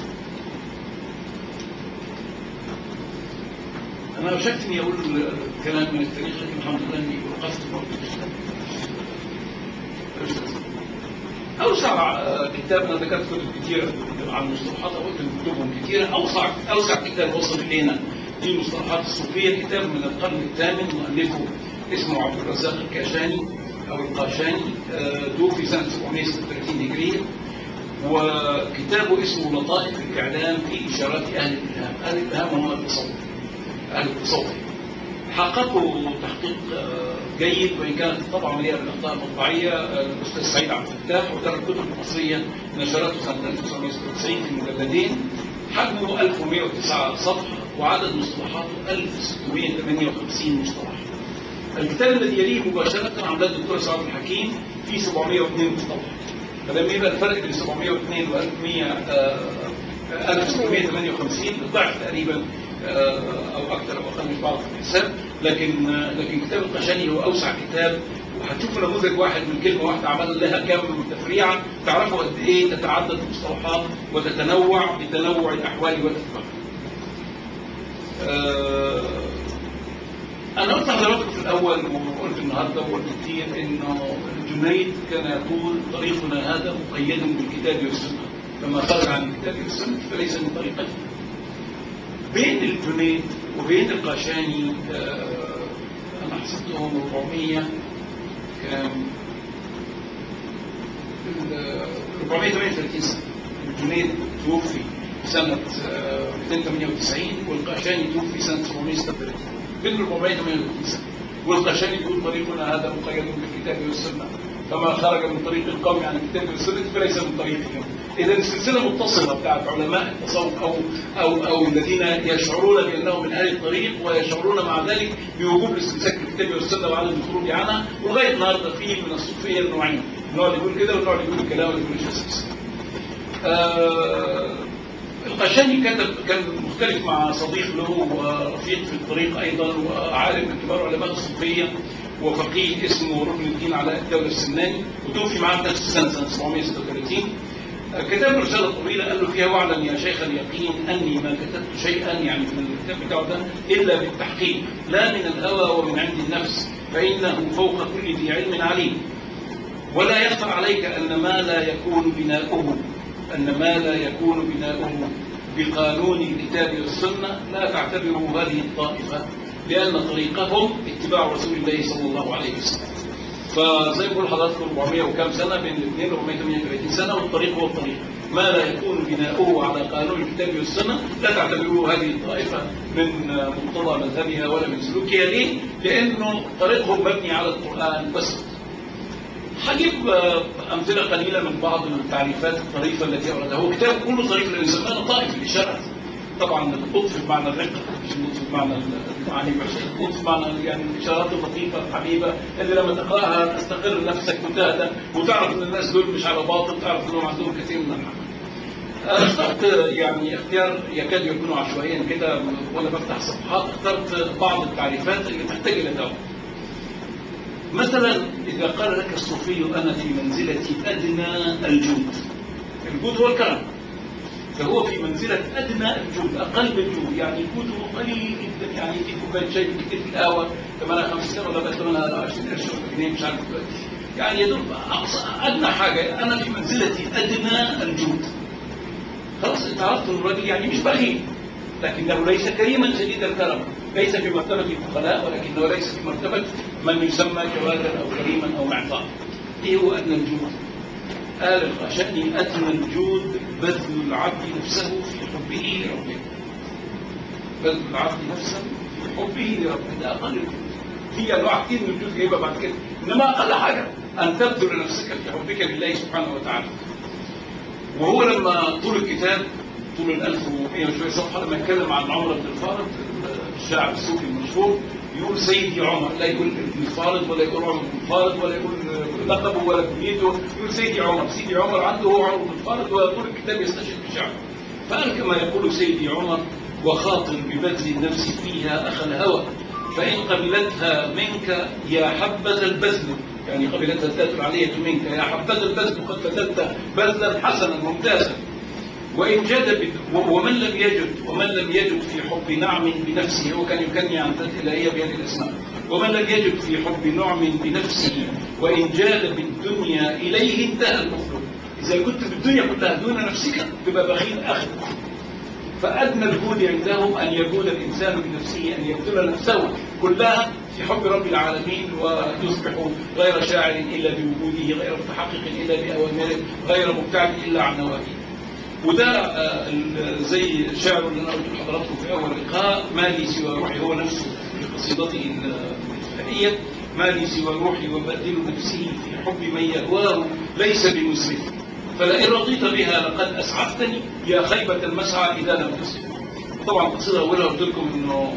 انا اوشكت اني اقول كلام من التاريخ لكن الحمد لله اني وقفت برضه اوسع كتاب انا ذكرت كتب كثيره عن المصطلحات او قلت كتبهم كثيره اوسع اوسع كتاب وصل الينا في المصطلحات الصوفيه كتاب من القرن الثامن مؤلفه اسمه عبد الرزاق الكاشاني او القاشاني توفي سنه 736 هجريه وكتابه اسمه لطائف الاعلام في اشارات اهل الالهام، اهل الالهام هم التصوف اهل التصوف حققوا تحقيق جيد وان كانت طبعا مليئه بالاخطاء المطبعيه الاستاذ سعيد عبد الفتاح وترك كتب مصريه نشرته سنه 1996 في مجلدين حجمه 1109 صفحه وعدد مصطلحاته 1658 مصطلح. الكتاب الذي يليه مباشره عملات الدكتور سعد الحكيم في 702 مصطلح. فلما يبقى الفرق بين 702 و 1100 1658 ضعف تقريبا او اكثر او اقل مش بعرف الحساب لكن لكن كتاب القشاني هو اوسع كتاب وهتشوفوا نموذج واحد من كلمه واحده عمل لها كم تفريعه تعرفوا قد ايه تتعدد المصطلحات وتتنوع بتنوع الاحوال والافكار. انا قلت لحضراتكم في الاول وقلت النهارده وقلت كتير انه الجنيد كان يقول طريقنا هذا مقيد بالكتاب والسنه فما خرج عن الكتاب والسنه فليس من طريقته. بين الجنيد وبين القاشاني آه انا حسبتهم 400 كام 438 سنه الجنيد توفي سنة 298 والقاشاني توفي سنة 736 بين 438 سنة والقاشاني يقول طريقنا هذا مقيد بالكتاب والسنة فما خرج من طريق القوم عن الكتاب والسنة فليس من طريقهم إذا السلسلة متصلة بتاعت علماء التصوف أو أو أو الذين يشعرون بأنهم من أهل الطريق ويشعرون مع ذلك بوجوب الاستمساك بالكتاب والسنة وعدم الخروج عنها ولغاية النهارده في من الصوفية النوعين النوع اللي يقول كده والنوع اللي يقول الكلام واللي يقول الأساس. آه القشاني كتب كان مختلف مع صديق له ورفيق في الطريق ايضا وعالم من كبار علماء الصوفيه وفقيه اسمه ركن الدين علاء الدوله السناني وتوفي معاه في نفس السنه سنه 736 كتب رساله طويله قال له فيها واعلم يا شيخ اليقين اني ما كتبت شيئا يعني في الكتاب بتاعه ده الا بالتحقيق لا من الهوى ومن عند النفس فانه فوق كل ذي علم عليم ولا يخفى عليك ان ما لا يكون بناؤه أن ما لا يكون بناؤه بقانون الكتاب والسنة لا تعتبره هذه الطائفة لأن طريقهم اتباع رسول الله صلى الله عليه وسلم فزي ما بقول لحضراتكم 400 وكام سنة بين الاثنين 438 سنة والطريق هو الطريق ما لا يكون بناؤه على قانون الكتاب والسنة لا تعتبروه هذه الطائفة من مقتضى مذهبها ولا من سلوكها ليه؟ لأنه طريقهم مبني على القرآن بس هجيب امثله قليله من بعض التعريفات الطريفه التي اوردها هو كتاب كله طريف لان سماه لطائف الاشاره طبعا اللطف بمعنى الرقه مش اللطف بمعنى المعاني اللطف بمعنى يعني الاشارات اللطيفه الحبيبه اللي لما تقراها تستقر نفسك وتهدى وتعرف ان الناس دول مش على باطل تعرف انهم عندهم كثير من الحمد اخترت يعني اختيار يكاد يكون عشوائيا كده وانا بفتح صفحات اخترت بعض التعريفات اللي تحتاج الى توقف مثلا إذا قال لك الصوفي أنا في منزلة أدنى الجود الجود هو الكرم فهو في منزلة أدنى الجود أقل الجود يعني جوده قليل جدا يعني في كوباية شاي كتير في القهوة ثمنها 50 ولا بقى ثمنها 20 قرش ولا جنيه مش عارف يعني يدل أقصى أدنى حاجة أنا في منزلة أدنى الجود خلاص أنت عرفت الراجل يعني مش بخيل لكنه ليس كريما شديد الكرم ليس في مرتبة الفقهاء ولكنه ليس في مرتبة من يسمى جوادا أو كريما أو معطاء إيه هو أدنى الجود؟ قال الخشني أدنى الجود بذل العبد نفسه في حبه لربه بذل العبد نفسه في حبه لربه ده أقل الجود في أنواع كتير من الجود جايبها بعد كده إنما أقل حاجة أن تبذل نفسك في حبك لله سبحانه وتعالى وهو لما طول الكتاب طول ال 1100 وشويه صفحه لما يتكلم عن عمر بن الفارض الشاعر الصوفي المشهور يقول سيدي عمر لا يقول ابن الفارض ولا يقول عمر بن الفارض ولا يقول لقبه ولا كنيته يقول سيدي عمر سيدي عمر عنده هو عمر بن الفارض وطول الكتاب يستشهد بشعر فقال كما يقول سيدي عمر وخاطر ببذل النفس فيها اخ الهوى فان قبلتها منك يا حبذا البذل يعني قبلتها الذات العلية منك يا حبذا البذل قد بذلت بذلا حسنا ممتازا وإن جاد ومن لم يجد ومن لم يجد في حب نعم بنفسه هو كان يكني عن ذات الإلهية بهذه الأسماء ومن لم يجد في حب نعم بنفسه وإن جاد بالدنيا إليه انتهى المطلوب إذا كنت بالدنيا كلها دون نفسك تبقى بخيل أخذ فأدنى الجود عندهم أن يجود الإنسان بنفسه أن يبذل نفسه كلها في حب رب العالمين ويصبح غير شاعر إلا بوجوده غير متحقق إلا بأوامره غير مبتعد إلا عن نواهيه وده زي الشعر اللي انا قلت لحضراتكم في اول لقاء ما لي سوى روحي هو نفسه في قصيدته الفلائيه ما لي سوى روحي وبادل نفسه في حب من يهواه ليس بمسرف فلئن رضيت بها لقد اسعفتني يا خيبه المسعى اذا لم تسرف طبعا القصيده اولها قلت لكم انه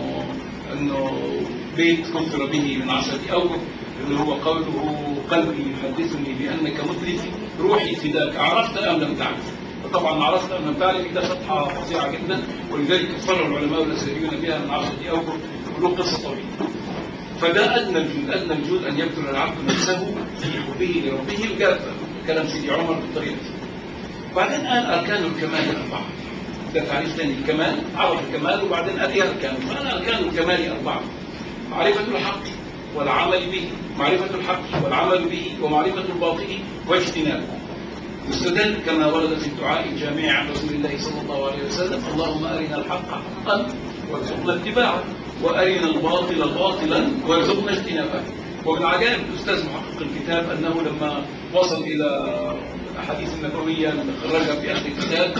انه بيت كفر به من عشره اوجه اللي هو قوله قلبي يحدثني بانك متلفي روحي فداك عرفت ام لم تعرف طبعا عرفت ان ذلك ده فتحه فظيعه جدا ولذلك كفر العلماء والاسرائيليون بها من عشره اوجه له قصه طويله فده ادنى الجود ادنى الجود ان يبذل العبد نفسه في حبه لربه وجاء كلام سيدي عمر بالطريقه دي بعدين قال اركان الكمال اربعه ده تعريف ثاني الكمال عرف الكمال وبعدين قال ايه اركانه فقال اركان الكمال اربعه معرفه الحق والعمل به معرفه الحق والعمل به ومعرفه الباطل واجتنابه واستدل كما ورد في الدعاء الجامع عن رسول الله صلى الله عليه وسلم اللهم ارنا الحق حقا وارزقنا اتباعه وارنا الباطل باطلا وارزقنا اجتنابه ومن عجائب الاستاذ محقق الكتاب انه لما وصل الى الاحاديث النبويه اللي خرجها في اخر الكتاب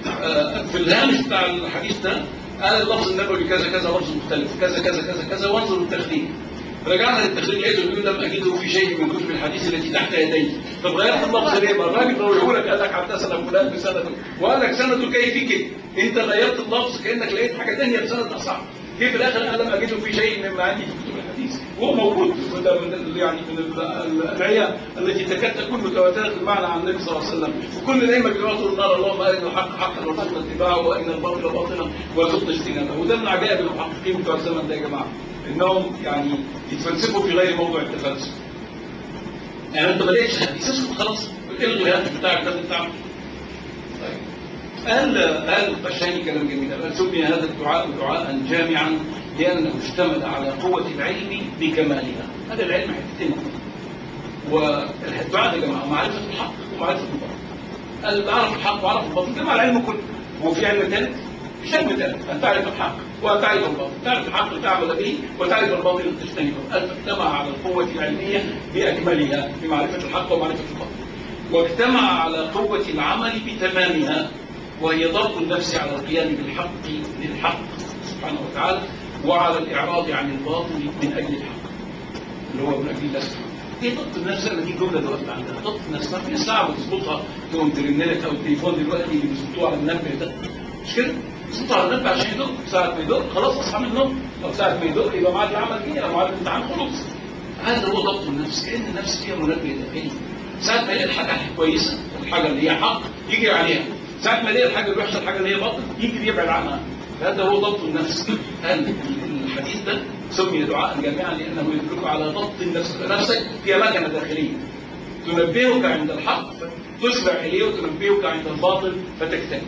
في الهامش بتاع الحديث ده قال اللفظ النبوي كذا كذا لفظ مختلف كذا كذا كذا كذا وانظر التخليل رجعنا للتخريج لقيته بيقول لم اجده في شيء من كتب الحديث التي تحت يدي طب غيرت اللفظ ليه؟ ما الراجل روحه لك قال لك حدثنا فلان بسنده وقال لك سنده كيف كده انت غيرت اللفظ كانك لقيت حاجه ثانيه بسند اصح جه في الاخر قال لم اجده في شيء مما عندي في كتب الحديث وهو موجود وده من يعني من الادعيه التي تكاد تكون متواتره المعنى عن النبي صلى الله عليه وسلم وكل الائمه بيقولوا النار اللهم ارنا الحق حقا وارزقنا اتباعه وارنا الباطل باطلا وارزقنا اجتنابه وده من عجائب المحققين بتوع الزمن ده يا جماعه انهم يعني يتفلسفوا في غير موضوع التفلسف يعني انت ما لقيتش حديث اسكت خلاص الغي الهاتف بتاعك ده بتاعك طيب قال قال القشاني كلام جميل قال سمي هذا الدعاء دعاء جامعا لانه اشتمل على قوه العلم بكمالها هذا العلم حتتين والدعاء ده يا جماعه معرفه الحق ومعرفه الباطل قال اعرف الحق واعرف الباطل جمع العلم كله وفي علم ثالث مش علم ثالث ان تعرف الحق وتعرف الباطل تعرف الحق تعمل به وتعرف الباطل تجتنبه اجتمع على القوة العلمية بأكملها بمعرفة الحق ومعرفة الباطل واجتمع على قوة العمل بتمامها وهي ضبط النفس على القيام بالحق للحق سبحانه وتعالى وعلى الإعراض عن الباطل من أجل الحق اللي هو من أجل الله سبحانه ايه ضبط النفس لما دي جمله دلوقتي عندنا ضبط النفس ما في ساعه بتظبطها تقوم ترن لك او التليفون دلوقتي اللي بيظبطوه على المنبه ده مش كده؟ يظبطوا على المنبه عشان يدق ساعه ما يدق خلاص اصحى من النوم طب ساعه ما يدق يبقى معاد العمل فيه او معاد الامتحان خلص هذا هو ضبط النفس كان النفس فيها منبه داخلي ساعه ما يلاقي الحاجه كويسه الحاجه اللي هي حق يجري عليها ساعه ما يلاقي الحاجه الوحشه الحاجه اللي هي باطل يجري يبعد عنها هذا هو ضبط النفس هل الحديث ده سمي دعاء جامعا لانه يدلك على ضبط النفس نفسك في مكنه داخليه تنبهك عند الحق تسرع اليه وتنبهك عند الباطل فتجتنب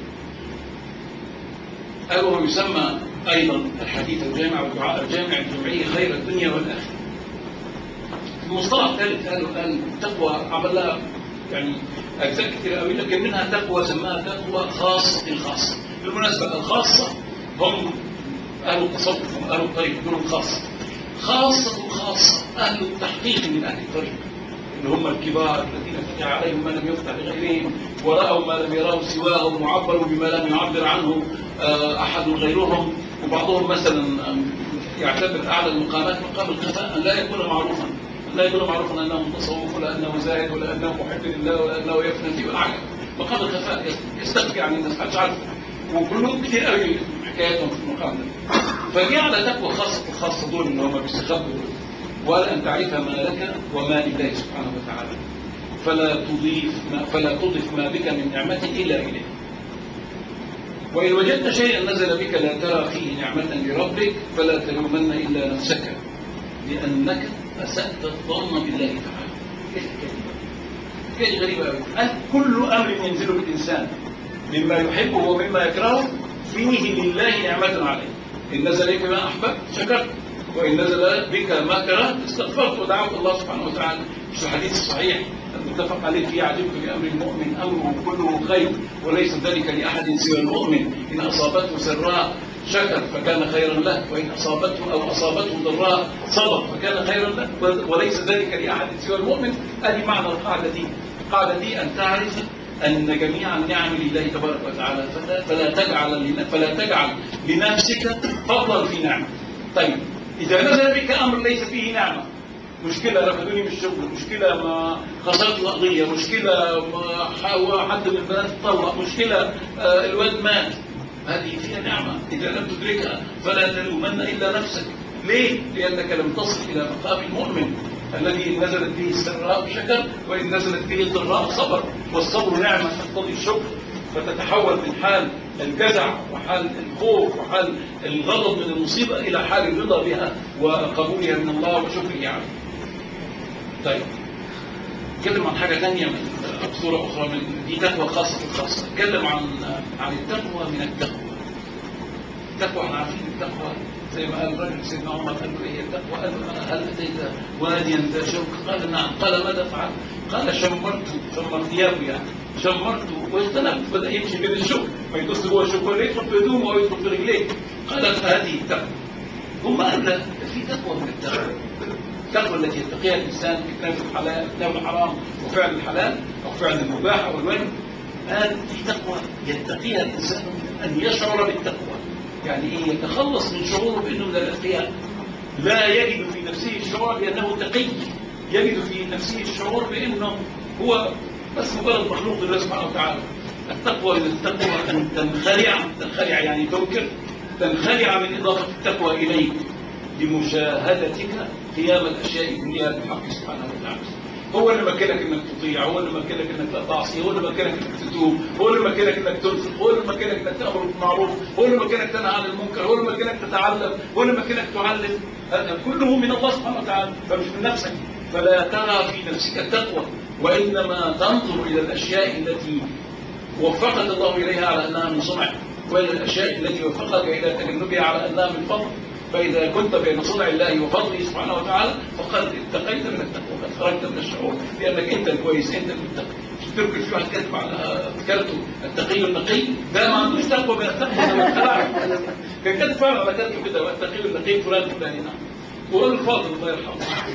قال وهو يسمى ايضا الحديث الجامع والدعاء الجامع الجمعي خير الدنيا والاخره المصطلح الثالث قالوا قال التقوى عمل لها يعني اجزاء كثيره قوي لكن منها تقوى سماها تقوى خاصه الخاصه بالمناسبه الخاصه هم أهل التصوف هم أهل الطريق دول خاصة خاصة خاصة أهل التحقيق من أهل الطريق اللي هم الكبار الذين فتح عليهم ما لم يفتح لغيرهم ورأوا ما لم يراه سواهم وعبروا بما لم يعبر عنه آه، أحد غيرهم وبعضهم مثلا يعتبر أعلى المقامات مقام الخفاء أن لا يكون معروفا أن لا يكون معروفا أنه متصوف ولا أنه زاهد ولا أنه محب لله ولا أنه يفنى في العجب مقام الخفاء يستخفي عن الناس محدش عارفه وكلهم كتير قوي حكاياتهم في المقام ده فجي على تقوى خاصة الخاصة دول اللي هم بيستخبوا ولا أن تعرف ما لك وما لله سبحانه وتعالى فلا تضيف ما فلا تضف ما بك من نعمة إلا إليه وإن وجدت شيئا نزل بك لا ترى فيه نعمة لربك فلا تلومن إلا نفسك لأنك أسأت الظن بالله تعالى كيف غريبة أوي قال كل أمر ينزل بالإنسان مما يحبه ومما يكرهه فيه لله نعمة عليه إن نزل بك ما أحببت شكرت وإن نزل بك ما كرهت استغفرت ودعوت الله سبحانه وتعالى في الحديث الصحيح المتفق عليه فيه عجبت لأمر المؤمن أمره كله خير وليس ذلك لأحد سوى المؤمن إن أصابته سراء شكر فكان خيرا له وإن أصابته أو أصابته ضراء صبر فكان خيرا له وليس ذلك لأحد سوى المؤمن هذه معنى القاعدة دي القاعدة دي أن تعرف أن جميع النعم لله تبارك وتعالى فلا, فلا تجعل فلا تجعل لنفسك فضلا في نعمة طيب إذا نزل بك أمر ليس فيه نعمة مشكلة رفضوني من الشغل مشكلة ما خسرت القضية مشكلة ما حد من البنات اتطلق مشكلة آه الواد مات هذه فيها نعمة إذا لم تدركها فلا تلومن إلا نفسك ليه؟ لأنك لم تصل إلى مقام المؤمن الذي إن نزلت به السراء شكر وإن نزلت به الضراء صبر والصبر نعمة تقتضي الشكر فتتحول من حال الجزع وحال الخوف وحال الغضب من المصيبة إلى حال الرضا بها وقبولها من الله وشكره عليه طيب نتكلم عن حاجة ثانية من صورة أخرى من دي تقوى خاصة الخاصة نتكلم عن عن التقوى من التقوى التقوى احنا عارفين التقوى زي ما قال الرجل سيدنا عمر قال له ايه التقوى قال له هل اتيت واديا ذا شوك قال نعم قال ماذا فعلت؟ قال شمرت شمر ثيابه يعني شمرت واجتنبت بدا يمشي بين الشوك ما يدوس جوه الشوك ولا يدخل في هدومه او يدخل في رجليه قال فهذه التقوى ثم قال لا في تقوى من التقوى التقوى التي يتقيها الانسان في كتاب الحلال كتاب الحرام وفعل الحلال او فعل المباح او الواجب قال في تقوى يتقيها الانسان ان يشعر بالتقوى يعني ايه يتخلص من شعوره بانه من الاتقياء لا يجد في نفسه الشعور بانه تقي يجد في نفسه الشعور بانه هو بس مجرد مخلوق لله سبحانه وتعالى التقوى من التقوى ان تنخلع تنخلع يعني تنكر تنخلع من اضافه التقوى اليك لمشاهدتك قيام الاشياء كلها بالحق سبحانه وتعالى هو اللي مكنك انك تطيع هو اللي مكنك انك لا تعصي هو اللي مكنك انك تتوب هو اللي مكنك انك تنفق هو اللي مكنك انك تامر بالمعروف هو اللي مكنك تنهى عن المنكر هو اللي مكنك تتعلم هو اللي مكنك تعلم هذا كله من الله سبحانه وتعالى فمش من نفسك فلا ترى في نفسك التقوى وانما تنظر الى الاشياء التي وفقك الله اليها على انها من صنع والى الاشياء التي وفقك الى تجنبها على انها من فضل فإذا كنت بين صنع الله وفضله سبحانه وتعالى فقد اتقيت من التقوى قد خرجت من الشعور لأنك أنت الكويس أنت المتقي تركي في واحد كاتب على كارته التقي النقي ده ما عندوش تقوى من التقوى ده ما كان كاتب فعلا على كارته كده والتقي النقي فلان فلان نعم وقال الفاضل الله يرحمه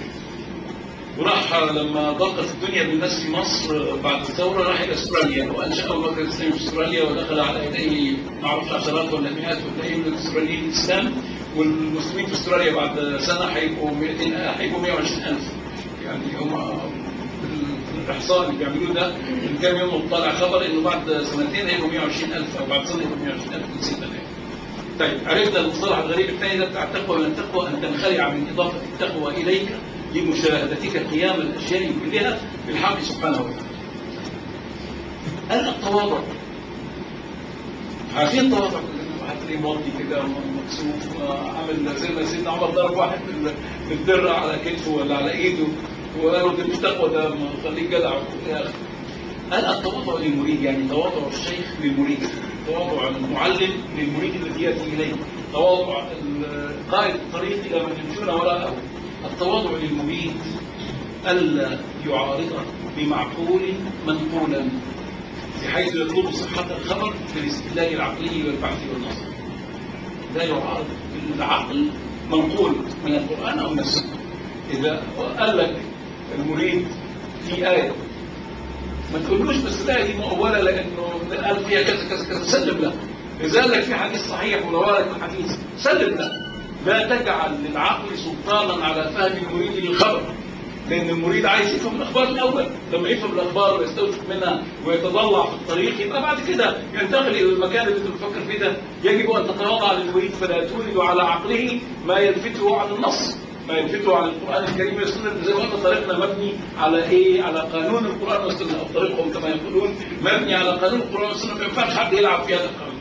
وراح لما ضاقت الدنيا بالناس في مصر بعد الثوره راح الى استراليا وانشا اول مجلس اسلامي في استراليا ودخل على يديه معروف عشرات ولا مئات ولا ايه من الاستراليين الاسلام والمسلمين في استراليا بعد سنه هيبقوا 200 هيبقوا 120000 يعني هم الاحصاء اللي بيعملوه ده من كام يوم طالع خبر انه بعد سنتين هيبقوا 120000 او بعد سنه هيبقوا 120000 نسيت طيب عرفنا المصطلح الغريب الثاني ده بتاع التقوى من التقوى ان تنخلع من اضافه التقوى اليك لمشاهدتك قيام الاشياء كلها بالحق سبحانه وتعالى. قال التواضع عارفين التواضع واحد تلاقيه موطي كده مكسوف عامل زي ما سيدنا عمر ضرب واحد بالدره على كتفه ولا على ايده وقالوا ده مش تقوى ده خليك جدع قال التواضع للمريد يعني تواضع الشيخ للمريد تواضع المعلم للمريد الذي ياتي اليه تواضع قائد الطريق الى من يمشون وراءه التواضع للمريد الا يعارضه بمعقول منقولا بحيث يطلب صحة الخبر في الاستدلال العقلي والبحث والنظر لا يعارض العقل منقول من القرآن أو من السنة إذا قال لك المريد في آية ما تقولوش بس الآية دي مؤولة لأنه قال فيها كذا كذا كذا سلم له إذا قال لك في حديث صحيح ولوالك الحديث سلم له لا تجعل للعقل سلطانا على فهم المريد للخبر لأن المريد عايز يفهم الأخبار الأول لما يفهم الأخبار ويستوثق منها ويتضلع في الطريق يبقى بعد كده ينتقل إلى المكان اللي أنت بتفكر فيه ده يجب أن تتواضع للمريد فلا تولد على عقله ما يلفته عن النص ما يلفته عن القرآن الكريم والسنة زي ما قلنا طريقنا مبني على إيه؟ على قانون القرآن والسنة أو طريقهم كما يقولون مبني على قانون القرآن والسنة ما ينفعش حد يلعب في هذا القانون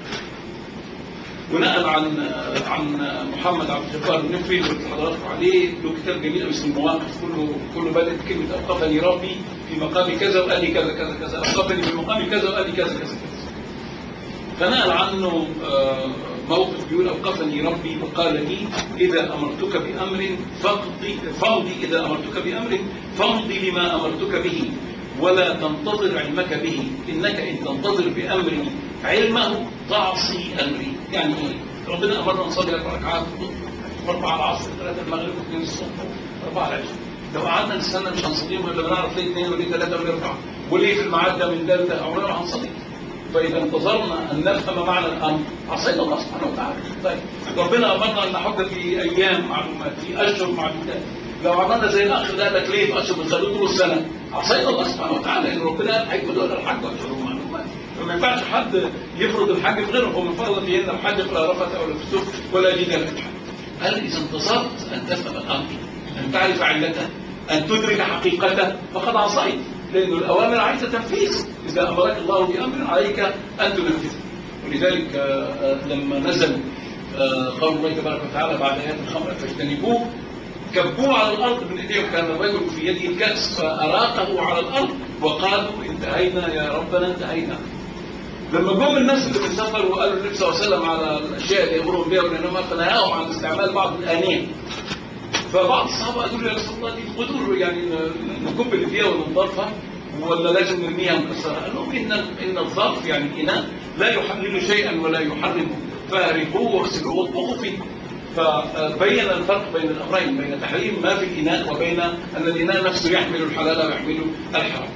بناء عن عن محمد عبد الجبار النفي اللي حضراتكم عليه له كتاب جميل اسمه المواقف كله كله بدات بكلمه اوقفني ربي في مقام كذا وقال لي كذا كذا كذا اوقفني في مقام كذا وقال لي كذا كذا كذا فنقل عنه موقف بيقول اوقفني ربي وقال لي اذا امرتك بامر فاقضي فامضي اذا امرتك بامر فامضي لما امرتك به ولا تنتظر علمك به انك ان تنتظر بامري علمه تعصي امري يعني ايه؟ ربنا امرنا نصلي اربع ركعات اربعه العصر ثلاثه المغرب واثنين الصبح اربعه العشاء لو قعدنا نستنى مش هنصليهم الا بنعرف ليه اثنين وليه ثلاثه وليه اربعه وليه في الميعاد ده من ده لده عمرنا ما هنصلي فاذا انتظرنا ان نفهم معنى الامر عصينا الله سبحانه وتعالى طيب ربنا امرنا ان نحج في ايام معلومات في اشهر معلومات لو عملنا زي الاخ ده قال لك ليه في اشهر بنخليه طول السنه عصينا الله سبحانه وتعالى لان ربنا قال حج دول الحج واشهر معلومات فما ينفعش حد يفرض الحج في غيره ومن فرض فيهن الحج فلا رفث ولا فسوق ولا جدال في الحج قال اذا انتظرت ان تفهم الامر ان تعرف علته ان تدرك حقيقته فقد عصيت لأن الأوامر عايزة تنفيذ إذا أمرك الله بأمر عليك أن تنفذه ولذلك لما نزل قول الله تبارك وتعالى بعد آيات الخمر فاجتنبوه كبوه على الأرض من إيديهم كان الرجل في يده الكأس فأراقه على الأرض وقالوا انتهينا يا ربنا انتهينا لما جم الناس اللي من سفر وقالوا النبي صلى الله عليه وسلم على الاشياء اللي يامرهم بها وينهاهم فنهاهم عن استعمال بعض الانيه فبعض الصحابه قالوا له يا رسول الله دي قدر يعني نكب اللي فيها وننضفها ولا لازم نرميها مكسره؟ قال لهم ان ان الظرف يعني الاناء لا يحلل شيئا ولا يحرمه فارقوه واغسلوه واطبخوا فيه فبين الفرق بين الامرين بين تحريم ما في الاناء وبين ان الاناء نفسه يحمل الحلال ويحمل الحرام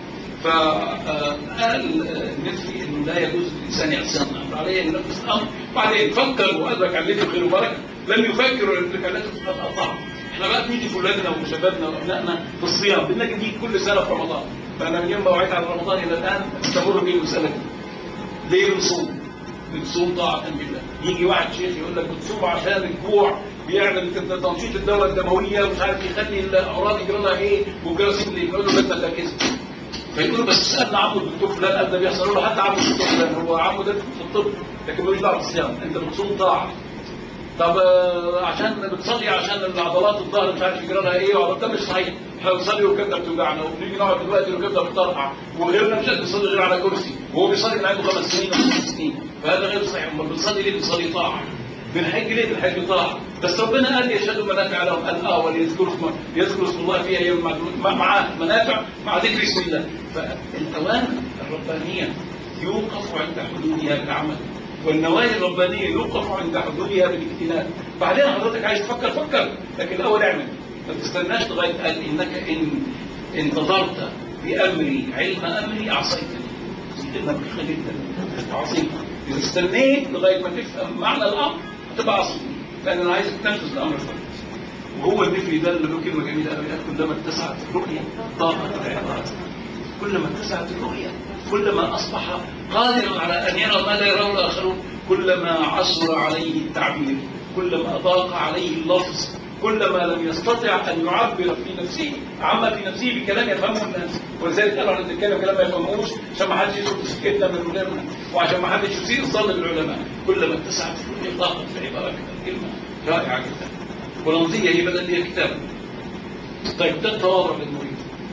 فقال النفي انه لا يجوز للانسان عصيان الامر عليه ان ينفذ الامر وبعدين فكر وادرك علته خير وبركه لم يفكر ويدرك علته فقد اطاع احنا بقى بنيجي في ولادنا وشبابنا وابنائنا في الصيام بدنا نيجي كل سنه في رمضان فانا من يوم ما وعيت على رمضان الى الان استمر بي المساله دي ليه بنصوم؟ بنصوم طاعه بالله يجي واحد شيخ يقول لك بتصوم عشان الجوع بيعمل تنشيط الدوره الدمويه ومش عارف يخلي الاعراض يجرى لها ايه والجراثيم اللي يقولوا له ده كذب فيقولوا بس سالنا عمه الدكتور فلان قال ده بيحصل له حتى عمه الدكتور فلان هو عمه ده في الطب لكن ملوش دعوه بالصيام انت بتصوم طاعه طب عشان بتصلي عشان العضلات الظهر مش عارف يجرى لها ايه وعضلات ده مش صحيح احنا بنصلي وكبده بتوجعنا وبنيجي نقعد دلوقتي وكبده بتطرقع وغيرنا مش بيصلي غير على كرسي وهو بيصلي من عنده خمس سنين او ست سنين فهذا غير صحيح امال بنصلي ليه؟ بنصلي طاعه بنحج ليه؟ بنحج طاعه بس ربنا قال يشهدوا منافع لهم قال اه وليذكروا اسم يذكروا اسم الله في ايام مع منافع مع ذكر اسم الله فالاوامر الربانيه يوقف عند حدودها بالعمل والنواهي الربانيه يوقف عند حدودها بالاجتناب بعدين حضرتك عايز تفكر فكر لكن الاول اعمل ما تستناش لغايه قال انك ان انتظرت بامري علم امري عصيتني كلمه دقيقه جدا عصيت اذا استنيت لغايه ما تفهم معنى الامر هتبقى عصيت لان انا عايزك تنفذ الامر كويس وهو النفي ده اللي له كلمه جميله قوي كلما اتسعت الرؤيه ضاقت العبارات كلما اتسعت الرؤيه كلما أصبح قادرا على أن يرى ما لا يراه الآخرون كلما عسر عليه التعبير كلما ضاق عليه اللفظ كلما لم يستطع أن يعبر في نفسه عما في نفسه بكلام يفهمه الناس ولذلك قالوا احنا بنتكلم كلام ما يفهموش عشان ما حدش يشوف سكتنا من العلماء وعشان ما حدش يسيء الظن بالعلماء كلما اتسعت الرؤية ضاقت في عبارة كلمة رائعة جدا ولمضية هي بدل هي كتاب طيب ده التواضع للمريد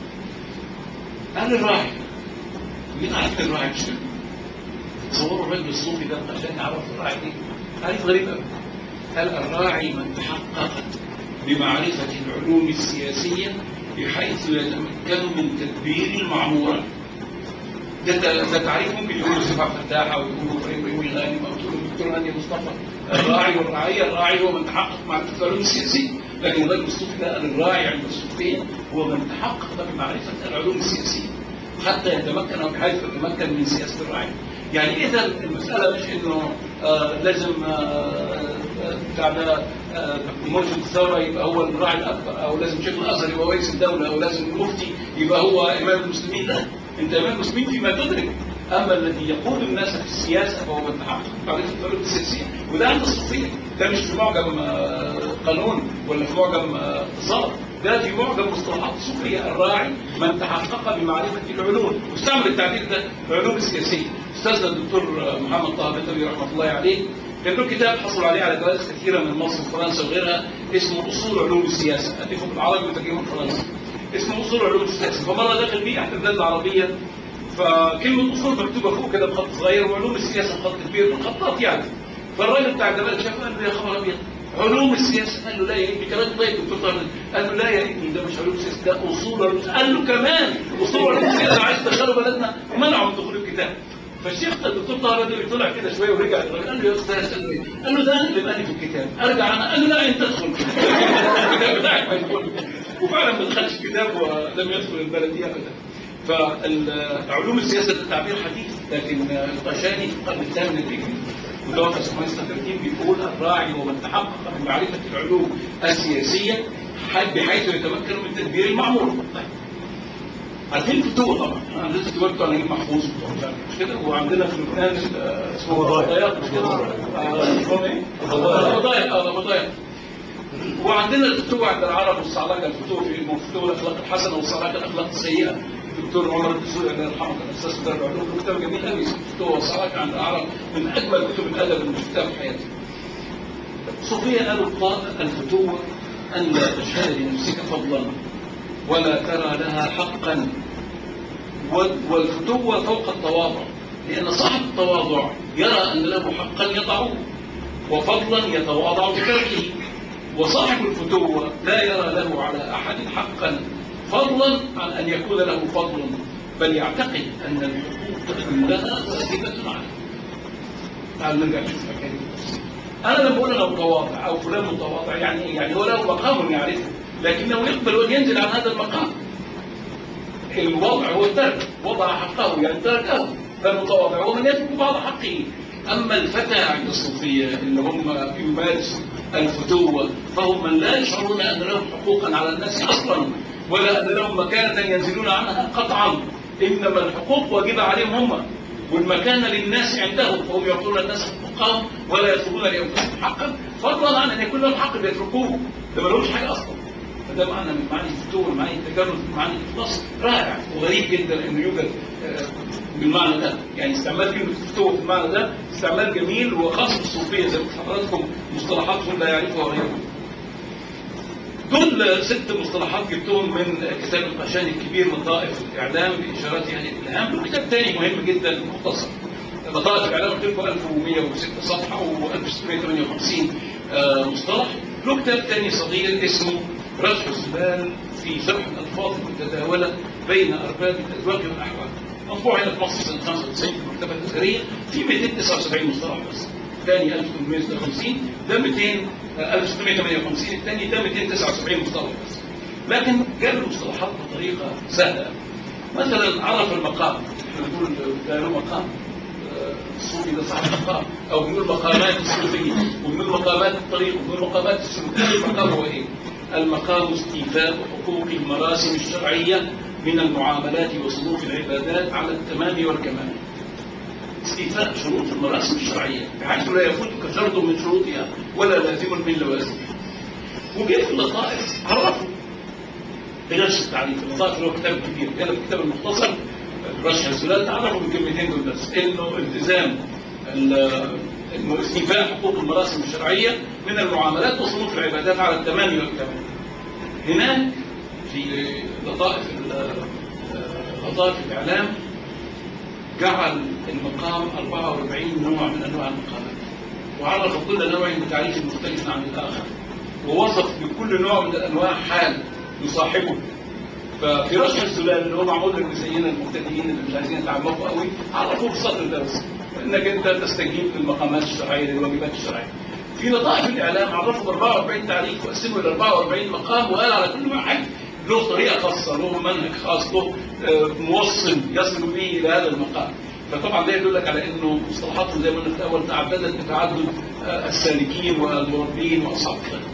قال الراحل مين عارف الراعي مش كده؟ تصوروا الرجل الصوفي ده عشان يعرف الراعي ايه؟ تعريف غريب قوي قال الراعي من تحقق بمعرفة العلوم السياسية بحيث يتمكن من تدبير المعمورة ده ده تعريف ممكن يقولوا صفة فتاحة ويقولوا ابراهيم غانم او تقولوا الدكتور هاني مصطفى الراعي والرعيه الراعي هو من تحقق معرفه العلوم السياسيه لكن الرجل الصوفي ده قال الراعي عند الصوفيه هو من تحقق بمعرفه العلوم السياسيه حتى يتمكن او بحيث يتمكن من سياسه الرعيه يعني اذا المساله مش انه آه لازم آه، آه، بتاع ده آه، مرشد الثوره يبقى هو الراعي الاكبر او لازم شيخ الازهر يبقى رئيس الدوله او لازم المفتي يبقى هو امام المسلمين لا انت امام المسلمين فيما تدرك اما الذي يقود الناس في السياسه فهو من تحقق معرفه العلوم السياسيه وده عند الصوفيه ده مش في معجم آه، قانون ولا في معجم آه، اقتصاد ده في معجم مصطلحات الصوفيه الراعي من تحقق بمعرفه العلوم واستعمل التعبير ده العلوم السياسيه استاذنا الدكتور محمد طه بيطري رحمه الله عليه كان له كتاب حصل عليه على جوائز كثيره من مصر وفرنسا وغيرها اسمه اصول علوم السياسه الفه بالعربي وترجمه بالفرنسي اسمه اصول علوم السياسه فمره دخل بيه احد البلاد العربيه فكلمه اصول مكتوبه فوق كده بخط صغير وعلوم السياسه بخط كبير بالخطاط يعني فالراجل بتاع الجمال شاف قال له يا خبر ابيض علوم السياسه قال له لا يا ابني كلام طيب دكتور طارق قال له لا يا ابني ده مش علوم السياسه ده اصول علوم قال له كمان اصول علوم السياسه عايز تدخلوا بلدنا ومنعوا من دخول الكتاب فالشيخ الدكتور طه ده طلع كده شويه ورجع قال له يا استاذ قال له إيه؟ قال له ده انا اللي مالي في الكتاب ارجع انا قال له لا انت ادخل الكتاب بتاعك ما يدخل وفعلا ما دخلش الكتاب ولم يدخل البلديه ابدا فعلوم السياسه ده تعبير حديث لكن القشاني في القرن الثامن الهجري وده في 1930 بيقول الراعي هو من تحقق من معرفه العلوم السياسيه بحيث يتمكن من تدبير المعمول طيب. عارفين الفتوة طبعا انا لسه دلوقتي بتوع نجيب محفوظ مش كده وعندنا في لبنان آه، اسمه الضياء مش كده آه، اسمهم ايه؟ الضياء اه الضياء وعندنا الفتوة عند العرب والصعلقة الفتوة في الفتوة الاخلاق الحسنة والصعلقة الاخلاق السيئة الدكتور عمر الدسوقي الله يرحمه كان استاذ في دار العلوم له كتاب جميل قوي اسمه الفتوة والصعلقة عند العرب من اجمل كتب الادب اللي شفتها في حياتي صوفيا قالوا القاء الفتوة ان لا تشهد لنفسك فضلا ولا ترى لها حقا والفتوة فوق التواضع لأن صاحب التواضع يرى أن له حقا يضعه وفضلا يتواضع بتركه وصاحب الفتوة لا يرى له على أحد حقا فضلا عن أن يكون له فضل بل يعتقد أن الحقوق كلها واجبة عليه تعالوا نرجع نشوف حكاية أنا لما بقول أنا متواضع أو فلان متواضع يعني إيه؟ يعني هو له مقام يعرفه لكنه يقبل أن ينزل عن هذا المقام الوضع هو الترك وضع حقه يعني تركه فالمتواضع هو من يترك بعض حقه أما الفتى عند الصوفية اللي هم يمارسوا الفتوة فهم من لا يشعرون أن لهم حقوقا على الناس أصلا ولا أن لهم مكانة ينزلون عنها قطعا إنما الحقوق واجبة عليهم هم والمكانة للناس عندهم فهم يعطون الناس حقوقهم ولا يطلبون لأنفسهم حقا فضلا عن أن يكون لهم حق بيتركوه ده ما لهمش حاجة أصلا فده معنى من معاني الفتور معاني التجرد معاني الإخلاص رائع وغريب جدا انه يوجد آه، بالمعنى ده يعني استعمال كلمة فتور في المعنى ده استعمال جميل وخاص بالصوفية زي ما حضراتكم مصطلحاتهم لا يعرفها غيرهم دول ست مصطلحات جبتهم من كتاب القشاني الكبير لطائف الإعلام بإشارات يعني الإلهام وكتاب تاني مهم جدا مختصر لطائف الإعلام قلت لكم 1106 صفحة و1658 مصطلح له كتاب تاني صغير اسمه رشح السبال في شرح الألفاظ المتداولة بين أرباب الأزواج والأحوال مطبوع هنا في مصر سنة 95 في المكتبة الأزهرية في 279 مصطلح بس الثاني 1850 ده 200 1658 الثاني ده 279 مصطلح بس لكن جاب المصطلحات بطريقة سهلة مثلا عرف المقام احنا بنقول ده له مقام الصوفي ده صاحب مقام او بنقول مقامات الصوفية وبنقول مقامات الطريق وبنقول مقامات السلوك المقام هو ايه؟ المقام استيفاء حقوق المراسم الشرعية من المعاملات وصنوف العبادات على التمام والكمال استيفاء شروط المراسم الشرعية بحيث لا يفوتك شرط من شروطها ولا لازم من لوازمها وجه في اللطائف عرفوا بنفس التعريف اللطائف اللي هو كتاب كبير كان الكتاب المختصر رشح السلال تعرفوا بالكلمتين دول بس انه التزام انه استيفاء حقوق المراسم الشرعية من المعاملات وصنوف العبادات على التمام والكمال هناك في لطائف لطائف الإعلام جعل المقام 44 نوع من أنواع المقامات وعرف كل نوع بتعريف مختلف عن الآخر ووصف بكل نوع من الأنواع حال يصاحبه ففي رشح السلال اللي هو معمول للمسيين المبتدئين اللي مش عايزين يتعمقوا قوي عرفوه بالسطر ده بس انك انت تستجيب للمقامات الشرعيه للواجبات الشرعيه. في لطائف الاعلام عرفوا 44 تعريف وقسموا الى 44 مقام وقال على كل واحد له طريقه خاصه له منهج خاص له آه، موصل يصل به الى هذا المقام. فطبعا ده يدلك على انه مصطلحاتهم زي ما قلنا في الاول تعددت بتعدد آه، السالكين والمربين واصحاب الخير.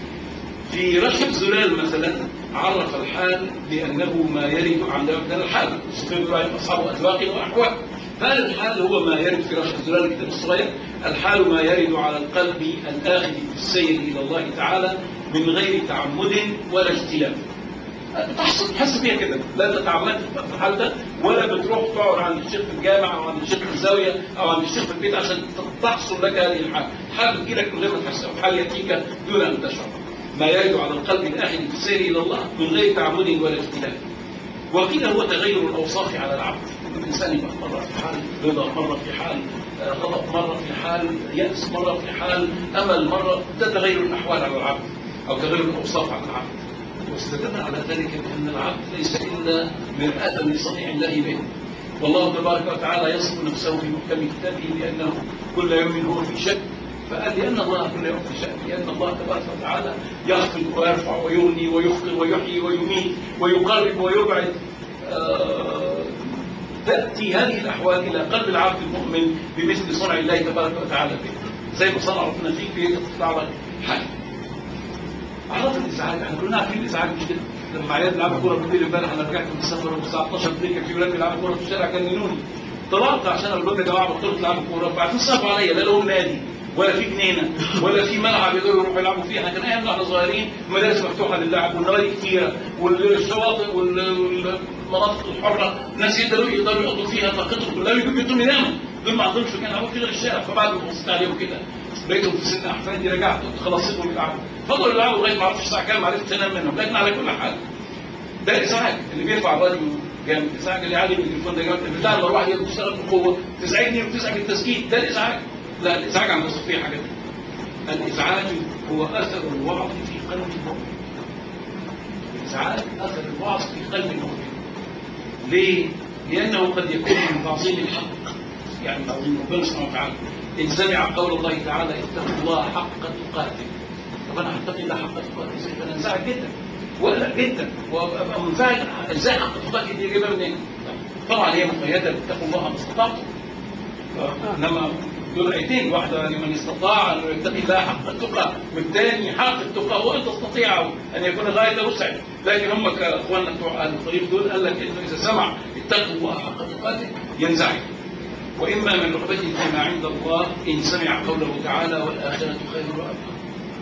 في رشد زلال مثلا عرف الحال بأنه ما يرد عن ده الحال الصوفية بيقولوا أصحاب أذواق وأحوال قال الحال هو ما يرد في رشد زلال الكتاب الصغير الحال ما يرد على القلب الآخذ في السير إلى الله تعالى من غير تعمد ولا اجتلاف تحصل تحس فيها كده لا تتعمد في الحال ده ولا بتروح تقعد عند الشيخ في الجامع او عند الشيخ في الزاويه او عند الشيخ في البيت عشان تحصل لك هذه الحال حال بتجيلك من غير ما تحس او حال ياتيك دون ان تشعر ما يرد على القلب الآخر في السير إلى الله من غير تعمد ولا اختلاف وقيل هو تغير الأوصاف على العبد الإنسان يبقى مرة في حال رضا مرة في حال آه، غضب مرة في حال يأس مرة في حال أمل مرة ده تغير الأحوال على العبد أو تغير الأوصاف على العبد واستدل على ذلك بأن العبد ليس إلا مرآة لصنيع الله به والله تبارك وتعالى يصف نفسه في محكم كتابه بأنه كل يوم هو في شك فقال لأن الله كل يوم في شأن لأن الله تبارك وتعالى يخفض ويرفع ويغني ويخطئ ويحيي ويميت ويقرب ويبعد آه تأتي هذه الأحوال إلى قلب العبد المؤمن بمثل صنع الله تبارك وتعالى به زي ما صنع ربنا فيك بيطلع لك حاجة أعراض الإزعاج احنا كلنا عارفين الإزعاج مش كده لما عيال بيلعبوا كورة بالليل امبارح أنا رجعت من السفر الساعة 12 بالليل كان في ولاد بيلعبوا كورة في الشارع جننوني طلعت عشان اقول لهم يا جماعه بطلوا تلعبوا كوره بعدين صعبوا عليا لا لهم نادي ولا في جنينه ولا في ملعب يقدروا يروحوا يلعبوا فيه احنا كان ايامنا احنا صغيرين مدارس مفتوحه للعب والنوادي كتيره والشواطئ والمناطق الحره ناس يقدروا يقدروا يقضوا فيها طاقتهم كلها ويجوا يقدروا يناموا دول ما عندهمش مكان يلعبوا فيه غير الشارع فبعد ما بصيت عليهم كده لقيتهم في سن احفادي رجعت قلت خلاص سيبهم يلعبوا فضلوا يلعبوا لغايه ما اعرفش الساعه كام عرفت انام منهم لكن على كل حال ده ازعاج اللي بيرفع الراديو جامد ازعاج اللي عالي بالتليفون ده جامد بتاع المروحه دي بتشتغل بقوه تزعجني وتزعج التسجيل ده الازعاج لا الازعاج عند الصوفيه حاجه الازعاج هو اثر الوعظ في قلب المؤمن الازعاج اثر الوعظ في قلب المؤمن ليه؟ لانه قد يكون من تعظيم الحق يعني تعظيم ربنا سبحانه وتعالى ان سمع قول الله تعالى اتقوا الله حق تقاته طب انا هتقي الله حق تقاته ازاي انا انزعج جدا ولا جدا وابقى منزعج ازاي حق تقاته دي جايبها منين؟ طبعا هي مقيده اتقوا الله ما استطعتم انما دول ايتين واحده لمن استطاع ان يتقي الله حق التقى والثاني حق التقى هو ان تستطيع ان يكون غايه وسعك لكن هم كاخواننا بتوع اهل الطريق دول قال لك انه اذا سمع اتقوا الله حق تقاته ينزعج واما من رغبته فيما عند الله ان سمع قوله تعالى والاخره خير وابقى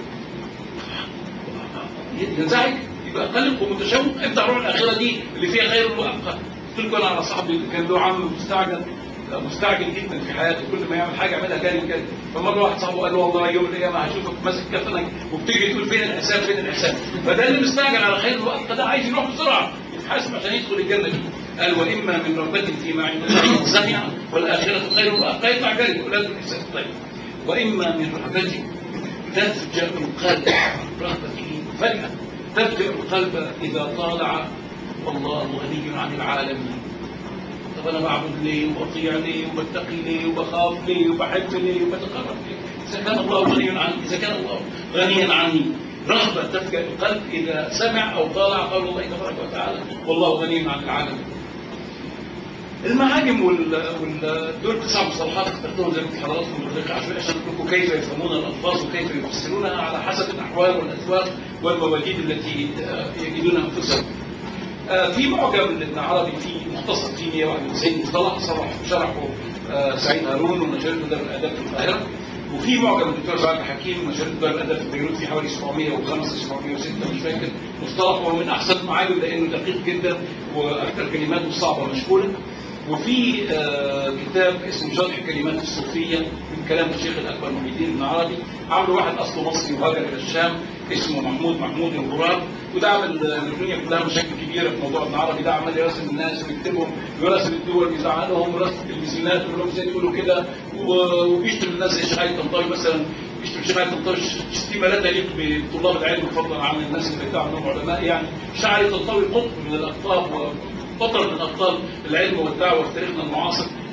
ينزعج يبقى قلق ومتشوق انت روح الاخره دي اللي فيها خير وابقى قلت لكم انا على صاحبي كان له عم مستعجل مستعجل جدا في حياته كل ما يعمل حاجه يعملها كان كده فمره واحد صاحبه قال له والله يوم القيامه هشوفك ماسك كفنك وبتيجي تقول فين الحساب فين الحساب فده اللي مستعجل على خير الوقت ده عايز يروح بسرعه يتحاسب عشان يدخل الجنه دي قال واما من رغبه فيما عند الله سمع والاخره خير وابقى يطلع جري ولازم الحساب طيب واما من رغبته تفجأ القلب رغبته فجأة تفجأ القلب إذا طالع والله غني عن العالمين طب انا بعبد ليه وبطيع ليه وبتقي ليه وبخاف ليه وبحب ليه وبتقرب ليه اذا كان الله غني عني اذا كان الله غنيا عني رغبه تفجأ القلب اذا سمع او طالع قول الله تبارك وتعالى والله غني عن العالم المعاجم وال... وال... دول تسع مصطلحات اخترتهم زي ما حضراتكم عشان عشان لكم كيف يفهمون الالفاظ وكيف يفسرونها على حسب الاحوال والاذواق والمواجيد التي يجدون انفسهم. آه في معجم لابن عربي في مختصر في 191 مصطلح صرح شرحه آه سعيد هارون ونشرته دار الاداب في القاهره وفي معجم الدكتور سعد حكيم نشرته دار الاداب في بيروت في حوالي 705 706 مش فاكر مصطلح هو من احسن المعاجم لانه دقيق جدا واكثر كلماته صعبه مشكوله وفي آه كتاب اسمه شرح كلمات الصوفيه من كلام الشيخ الاكبر محي الدين ابن عربي عمله واحد اصله مصري وهاجر الى الشام اسمه محمود محمود الغراب وده عمل الدنيا كلها مشاكل كبيره في موضوع ابن عربي ده عمال يراسل الناس ويكتبهم ويراسل الدول ويزعلهم ويراسل التلفزيونات ويقول لهم ازاي تقولوا كده وبيشتم الناس زي الشيخ علي طنطاوي مثلا بيشتم الشيخ علي طنطاوي شتيمه لا تليق بطلاب العلم فضلا عن الناس اللي بيدعوا انهم علماء يعني الشيخ علي طنطاوي قطب من الاقطاب وبطل من ابطال العلم والدعوه في تاريخنا المعاصر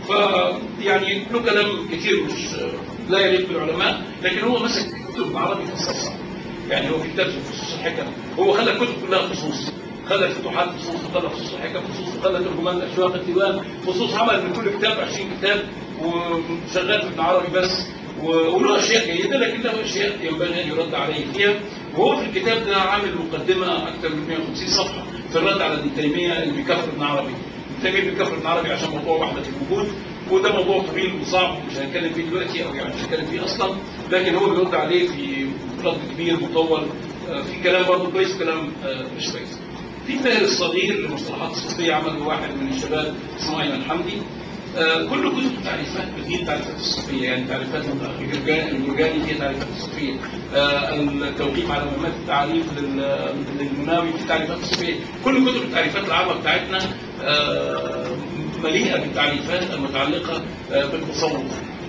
ف يعني له كلام كتير مش لا يليق بالعلماء لكن هو مسك كتب العربي فصصها يعني هو في كتاب فصوص الحكم هو خلى الكتب كلها فصوص خلى الفتوحات فصوص وخلى فصوص الحكم فصوص وخلى ترجمان الاشواق الديوان فصوص عمل من كل كتاب 20 كتاب وشغال في ابن عربي بس وله اشياء جيده لكن له اشياء ينبغي ان يرد عليه فيها وهو في الكتاب ده عامل مقدمه اكثر من 150 صفحه في الرد على ابن تيميه اللي بيكفر ابن عربي ابن تيميه بيكفر ابن عربي عشان موضوع وحده الوجود وده موضوع طويل وصعب مش هنتكلم فيه دلوقتي او يعني مش هنتكلم فيه اصلا لكن هو بيرد عليه في رد كبير مطول في كلام برضه كويس كلام مش كويس في فهرس صغير لمصطلحات الصوفيه عمله واحد من الشباب اسمه ايمن حمدي آه كل كتب التعريفات بتجيب تعريفات الصوفيه يعني تعريفات الجرجاني في تعريفات الصوفيه آه التوقيف على مهمات التعريف للمناوي في تعريفات الصوفيه كل كتب التعريفات العامه بتاعتنا آه مليئه بالتعريفات المتعلقه بالتصوف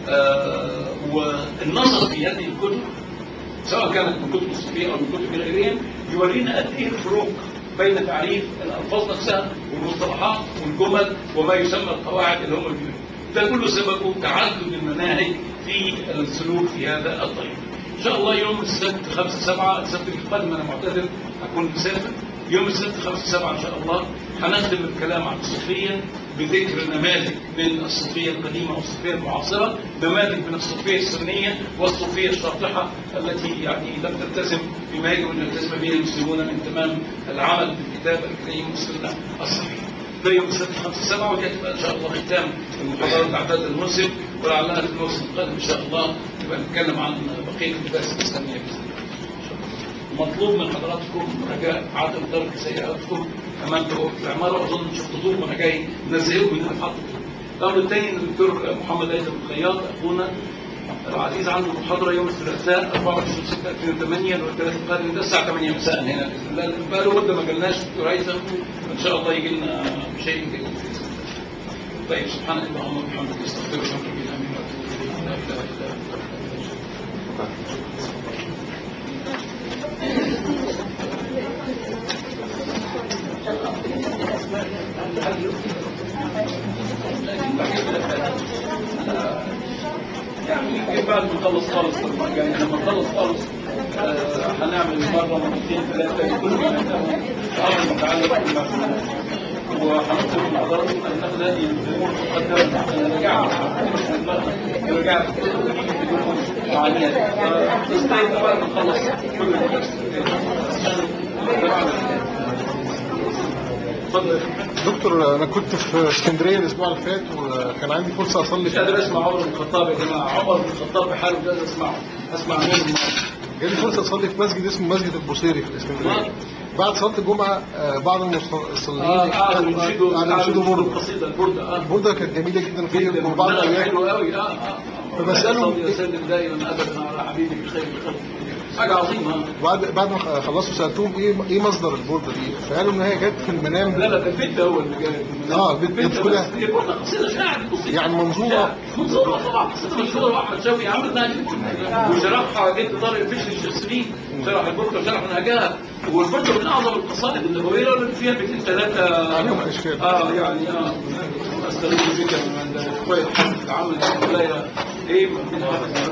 والنظر في هذه الكتب سواء كانت من كتب الصوفيه او من كتب غيرها يورينا قد ايه الفروق بين تعريف الالفاظ نفسها والمصطلحات والجمل وما يسمى القواعد اللي هم بيقولوا ده كله سببه تعدد المناهج في السلوك في هذا الطريق ان شاء الله يوم السبت 5 7 السبت القادم انا معتذر هكون مسافر يوم السبت 5 7 ان شاء الله هنختم الكلام عن الصوفيه بذكر نماذج من الصوفيه القديمه والصوفيه المعاصره نماذج من الصوفيه السنيه والصوفيه الشاطحه التي يعني لم تلتزم بما يجب ان يلتزم به المسلمون من تمام العمل بالكتاب الكريم والسنه الصحيحه ده يوم السبت 5 7 وتبقى ان شاء الله ختام المحاضرات الاعداد الموسم ولعلنا في الموسم القادم ان شاء الله نبقى نتكلم عن بقيه المدارس الاسلاميه باذن الله مطلوب من حضراتكم رجاء عدم ترك سيئاتكم امام وقت العماره واظن شفتوه وانا جاي نزهكم من الحط الامر الثاني الدكتور محمد ايمن الخياط اخونا العزيز عنده محاضره يوم الثلاثاء 24 6 2008 والثلاث القادم ده الساعه 8 مساء هنا باذن الله بقى له مده ما جالناش دكتور هيثم ان شاء الله يجي لنا بشيء جيد طيب سبحانك اللهم وبحمدك استغفرك واتوب اليك لا اله الا يعني يمكن بعد ما نخلص خالص يعني لما نخلص خالص آه هنعمل مره مرتين ثلاثه كل ما امر متعلق بالمفهوم وهنطلب من حضراتكم ان ناخذ هذه الامور مقدمه نرجعها نرجع بدون معانيات نستعيد بعد ما نخلص كل دكتور انا كنت في اسكندريه الاسبوع اللي فات وكان عندي فرصه اصلي مش قادر اسمع عمر بن الخطاب يا جماعه عمر بن الخطاب بحاله مش قادر اسمعه اسمع منه النهارده جالي فرصه اصلي في مسجد اسمه مسجد البوصيري في الاسكندريه بعد صلاه الجمعه آه، بعض المصلين اه قعدوا ينشدوا قعدوا ينشدوا برده القصيده البرده اه البرده كانت جميله جدا في جدا وبعض الايام حلو قوي اه اه فبسألهم صلي وسلم دائما ابدا على حبيبك خير الخلق حاجه عظيمه بعد بعد ما خلصوا سالتهم ايه ايه مصدر البرده دي فقالوا ان هي جت في المنام لا لا ده البيت ده هو اللي جاي اه البيت البيت ده كلها بس هي برده قصيده شاعر قصيده يعني منظومه شاعر. منظومه طبعا قصيده مشهوره واحمد شوقي عمل نهج وشرحها جد طارق البشري الشرسلي شرح البرده وشرح منهجها والبرده من اعظم القصائد النبويه لان فيها بيتين ثلاثه عليهم اشكال اه يعني اه استغل بك من اخويا الحمد تعامل مولاي ايه من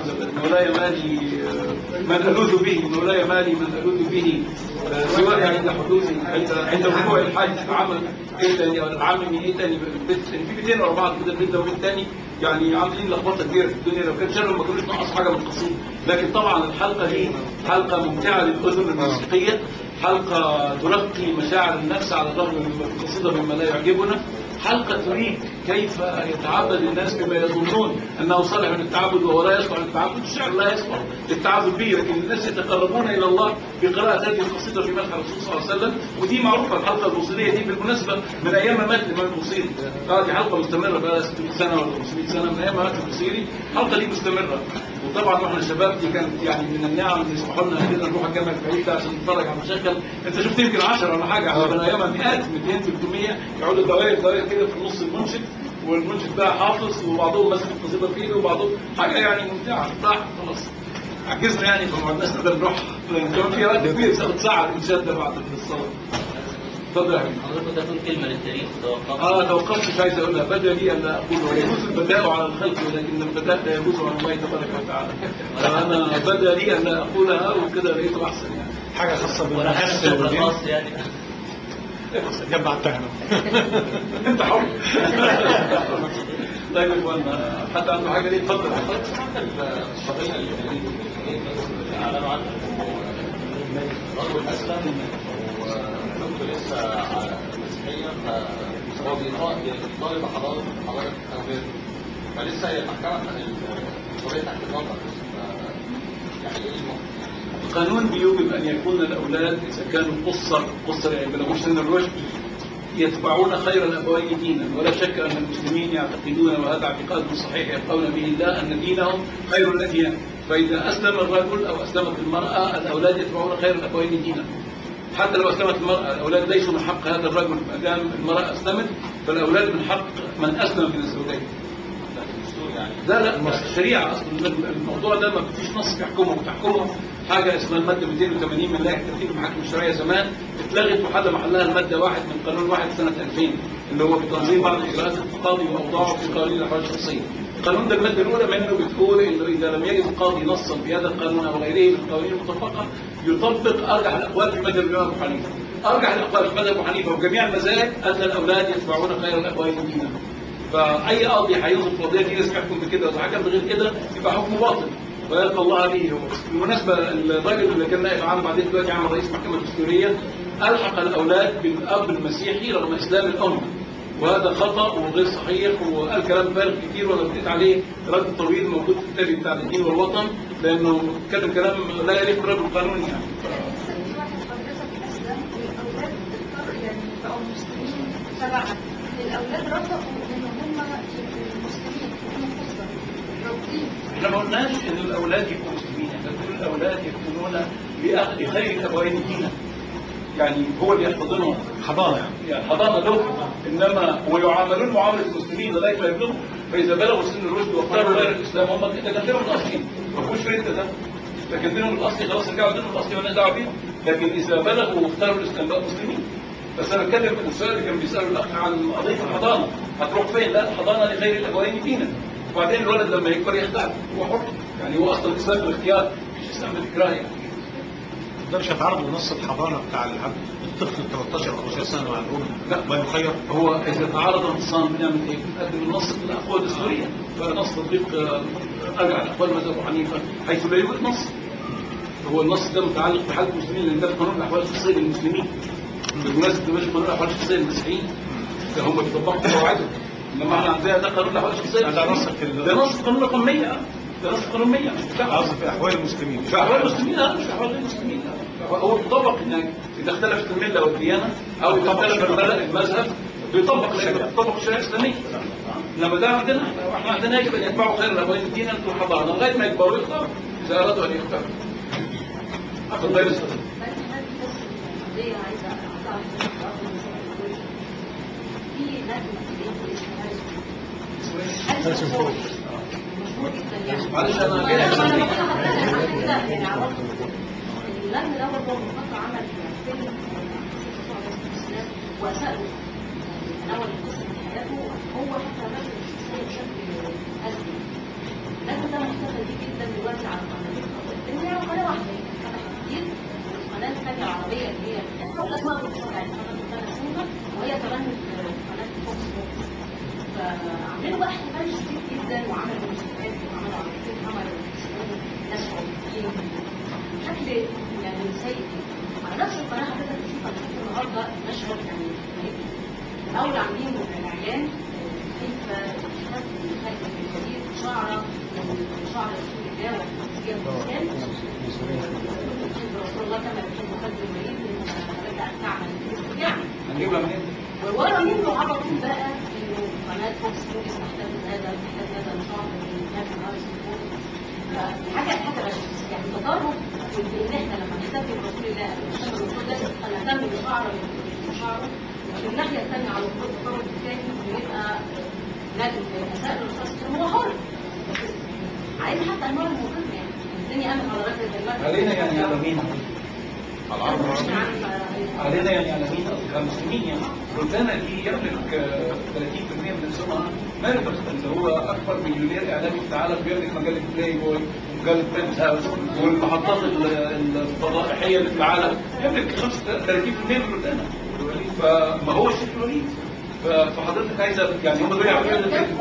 مولاي مالي آه، من الوذ به مولاي مالي من الوذ به آه، سواء عند حدوث عند عند وقوع الحادث عمل ايه تاني ولا العممي ايه تاني بيت في بيتين ورا بعض كده البيت ده والبيت الثاني يعني عاملين لخبطه كبيره في الدنيا لو كان شر ما كانوش ناقص حاجه من القصيده لكن طبعا الحلقه دي حلقه ممتعه للاذن الموسيقيه حلقه ترقي مشاعر النفس على الرغم من القصيده مما لا يعجبنا حلقة تريد كيف يتعبد الناس بما يظنون أنه صالح للتعبد وهو لا يصلح للتعبد الشعر لا يصلح للتعبد به لكن الناس يتقربون إلى الله بقراءة هذه القصيدة في مدح الرسول صلى الله عليه وسلم ودي معروفة الحلقة البوصيرية دي بالمناسبة من أيام ما مات الإمام البوصيري آه دي حلقة مستمرة بقى 600 سنة ولا 500 سنة من أيام ما مات البوصيري الحلقة دي مستمرة وطبعا واحنا شباب دي كانت يعني من النعم اللي يسمحوا لنا كده نروح الجامع البعيد ده عشان نتفرج على المشاكل انت شفت يمكن 10 ولا حاجه احنا كنا ايامها مئات 200 300 يقعدوا دوائر دوائر كده في نص المنشد والمنشد بقى حافظ وبعضهم ماسك القصيده في ايده وبعضهم حاجه يعني ممتعه راح خلاص عجزنا يعني فما عدناش نقدر نروح لان كان في وقت كبير ساعه ساعه الانشاد ده بعد الصلاه اتفضل يا حبيبي حضرتك تقول كلمة للتاريخ توقفت اه توقفت مش عايز اقولها بدا لي ان اقول ويجوز البداء على الخلق ولكن البداء لا يجوز على الله تبارك وتعالى فانا بدا لي ان اقولها وكده لقيته احسن يعني حاجه خاصه ولا حاجة بالمحاسن شغل والدين خاص يعني جمعتها انت حر طيب يا اخوانا حد عنده حاجه ليه اتفضل القضية اللي أعلنوا عنها رجل أسلم وكنت لسه مسيحيا فهو بيطالب حضارة حضارة أولاده فلسه هي المحكمة القضية تحت النظر يعني إيه الموضوع؟ القانون بيوجب ان يكون الاولاد اذا كانوا قصر قصر يعني بلغوش سن الرشد يتبعون خير الابوين دينا ولا شك ان المسلمين يعتقدون وهذا اعتقاد صحيح يقول به الله ان دينهم خير الاديان فاذا اسلم الرجل او اسلمت المراه الاولاد يتبعون خير الابوين دينا حتى لو اسلمت المراه الاولاد ليسوا من حق هذا الرجل ما دام المراه اسلمت فالاولاد من حق من اسلم من الزوجين لا لا الشريعة أصلا الموضوع ده ما فيش نص بيحكمه بتحكمه حاجة اسمها المادة 280 من لائحة ترتيب المحاكم الشرعية زمان اتلغت وحل محلها المادة واحد من قانون واحد سنة 2000 اللي هو بتنظيم بعض إجراءات القاضي وأوضاعه في قوانين الأحوال الشخصية. القانون ده المادة الأولى منه بتقول إنه إذا لم يجد القاضي نصا في هذا القانون أو غيره من القوانين المتفقة يطبق أرجح الأقوال في مذهب الإمام أبو حنيفة. أرجح الأقوال في مذهب أبو حنيفة وجميع المذاهب أن الأولاد يتبعون خير الأبوين دينا. فأي قاضي هينظر في القضية دي لازم يحكم بكده وإذا حكم بغير كده يبقى حكمه باطل ويلقى الله به هو بالمناسبة الراجل اللي كان نائب عام بعدين دلوقتي عمل رئيس محكمة دستورية ألحق الأولاد بالأب المسيحي رغم إسلام الأم وهذا خطأ وغير صحيح وقال كلام فارغ كتير وأنا بديت عليه رد طويل موجود في الكتاب بتاع الدين والوطن لأنه اتكلم كلام لا يليق بالرجل القانوني يعني الأولاد رفضوا إن هم يبقوا مسلمين يكونوا قصة رافضين احنا ما قلناش ان الاولاد يكونوا مسلمين احنا بنقول الاولاد يكونون باخذ خير الابوين دينا يعني هو اللي يحفظنهم حضانه يعني يعني حضانه له انما ويعاملون معامله المسلمين لغايه ما يبلغوا فاذا بلغوا سن الرشد واختاروا غير الاسلام هم ده كان دينهم الاصلي ما فيهوش فرقه ده لكن دينهم الاصلي خلاص رجعوا دينهم الاصلي مالناش دعوه بيهم لكن اذا بلغوا واختاروا الاسلام بقوا مسلمين بس انا بتكلم في السؤال اللي كان بيساله الاخ عن قضيه الحضانه هتروح فين؟ لا الحضانه لغير الابوين دينا وبعدين الولد لما يكبر يختار هو حر يعني هو اصلا الاسلام بالاختيار مش اسلام بالاكراه يعني ده مش هيتعرض لنص الحضانه بتاع العبد الطفل 13 14 سنه مع الام لا. ما يخير هو اذا تعارض النصان بنعمل ايه؟ بنقدم النص من الاقوال الدستوريه فنص تطبيق آه، ارجع الاقوال مذهب ابو حنيفه حيث لا يوجد نص هو النص ده متعلق بحاله المسلمين لان ده في قانون الاحوال الشخصيه للمسلمين بالمناسبه ده مش قانون الاحوال الشخصيه للمسيحيين ده هم بيطبقوا قواعدهم انما احنا عندنا ده قانون الاحوال الشخصيه ده للمسلمين. نص في ال- ده نص قانون رقم 100 آه. ده نص قانون 100 مش بتاع قصدي في احوال المسلمين في احوال المسلمين لا مش في احوال غير المسلمين لا. هو بيطبق انك اذا اختلفت المله والديانه او اذا اختلف المذهب المذهب بيطبق الشريعه بيطبق الشريعه الاسلاميه لما ده عندنا احنا واحنا عندنا يجب ان يتبعوا خير الابوين الدين انتم حضارنا لغايه ما يكبروا يختاروا اذا ارادوا ان يختاروا اتفضل يا استاذ دي عايزة أعطاها في ناس مسؤولين اسمها هاريسون فورد مشهور جدا يعني معلش أنا كده أنا- عشان- أنا- أنا كده يعني عرفت اللجنة الأول هو مقطع عمل فيلم الإسلام وأسأله من أول قصة حياته هو حتى ماشي الشخصية بشكل أزلي اللجنة ده محتفل بيه جدا دلوقتي على قناتين الدنيا وقناة واحدة قناة كتير والقناة الثانية العربية اللي هي ولا اسمها بروفيسور يعني قناة قناة سونا وهي كمان قناة فوكس فوكس فعاملين بقى احتفال شديد جدا وعملوا مسابقات وعملوا عمليتين عملوا ناس سعوديين بشكل يعني سيء على نفس القناة حضرتك تشوف أنا شفت النهارده مشهد يعني غريب الأول عاملين إعلان كيف شاب خالد بن الوليد شعرة من شعر رسول الله وحسية الإنسان رسول الله كما يحب خالد بن الوليد لما رجع تعمل يعني هنجيبها منين؟ وورا منه على طول بقى انه قناه فوكس نيوز تحتفل هذا تحتفل هذا الشهر من هذا هاريس حاجه حاجه بس يعني تطرف ان احنا لما نحتفل برسول الله نشتغل الرسول ده نهتم بشعره من شعره وفي الناحيه الثانيه على طول التطرف الثاني بيبقى لازم مسائل الرسول هو حر عايز حتى انواع الموقف يعني الدنيا قامت على رجل المال علينا يعني على مين؟ على العرض مش عارفه علينا يعني على مين قصدي على المسلمين يعني روتانا دي يملك آه، 30% من السمعه مانيفست اللي هو اكبر مليونير اعلامي في العالم بيملك مجله بلاي بوي ومجله بنت هاوس والمحطات ال- الفضائحيه اللي في العالم يملك 35% من روتانا فما هو الشيخ الوليد ف- فحضرتك عايزه يعني هم دول يعملوا كده كده.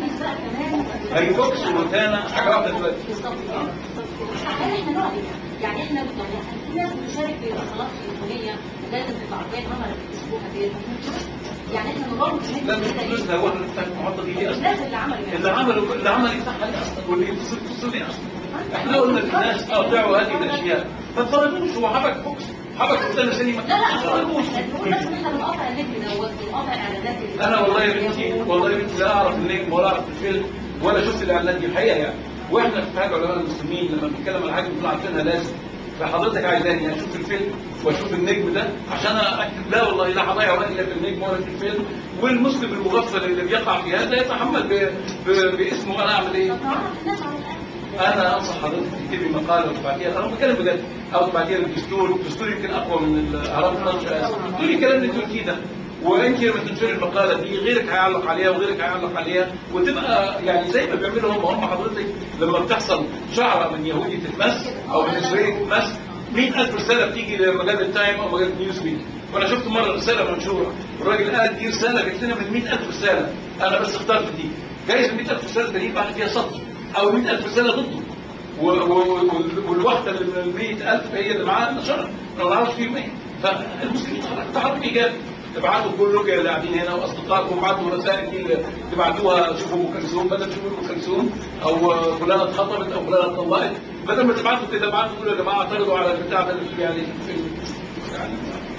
هي فوكس وروتانا حاجه واحده دلوقتي بالظبط كده بالظبط كده هل احنا نوع إيه؟ يعني احنا يعني في ناس بتشارك في الاتصالات الالكترونيه ولازم تبقى عارفين هم اللي بيكسبوها ديت يعني احنا نضرب لا مش فلوس ده هو اللي بتاع المحطه دي اصلا الناس اللي عملوا يعني اللي عملوا اللي عمل يفتحها ليه اصلا واللي يتصل يتصل ليه اصلا احنا قلنا للناس اه بتاعوا هذه الاشياء ما تفرجوش هو حبك فوكس حبك روتانا سينما لا لا ما تفرجوش احنا بنقول بس ان احنا بنقاطع النجم دوت بنقاطع اعلانات ال- انا والله يا بنتي والله يا بنتي لا اعرف النجم ولا اعرف الفيلم ولا شفت الاعلانات دي الحقيقه يعني واحنا في حاجه علماء المسلمين لما بنتكلم على حاجه بنكون عارفينها لازم فحضرتك عايزاني اشوف الفيلم واشوف النجم ده عشان اكتب لا والله لا هضيع وقتي لا في النجم ولا في الفيلم والمسلم المغفل اللي بيقع في هذا يتحمل ب... ب... باسمه انا اعمل ايه؟ طب نعرف الناس على الاقل انا انصح حضرتك تكتبي مقاله وتبعتيها انا بتكلم بجد او تبعتيها للدستور الدستور يمكن اقوى من الاعراب تقولي الكلام اللي انت قلتيه ده وانت لما تنشري المقاله دي غيرك هيعلق عليها وغيرك هيعلق عليها وتبقى يعني زي ما بيعملوا هم هم حضرتك لما بتحصل شعره من يهودي تتمس او من اسرائيل تتمس 100000 رساله بتيجي لمجله تايم او مجله نيوز ويك وانا شفت مره رساله منشوره والراجل قال دي رساله جت لنا من 100000 رساله انا بس اخترت دي جايز ال 100000 رساله التانيين بعد فيها سطر او ال 100000 رساله ضده و- و- وال- والواحده اللي من ال 100000 هي اللي معاها نشرها انا ما نعرفش فيهم ايه فالمسلمين تحرك ايجابي ابعتوا كلكم اللي قاعدين هنا واصدقائكم ابعتوا رسائل دي اللي تبعتوها شوفوا ام كلثوم بدل تشوفوا ام كلثوم او فلانه اتخطبت او فلانه اتطلقت بدل ما تبعتوا كده ابعتوا تقولوا يا جماعه اعترضوا على البتاع ده اللي يعني في يعني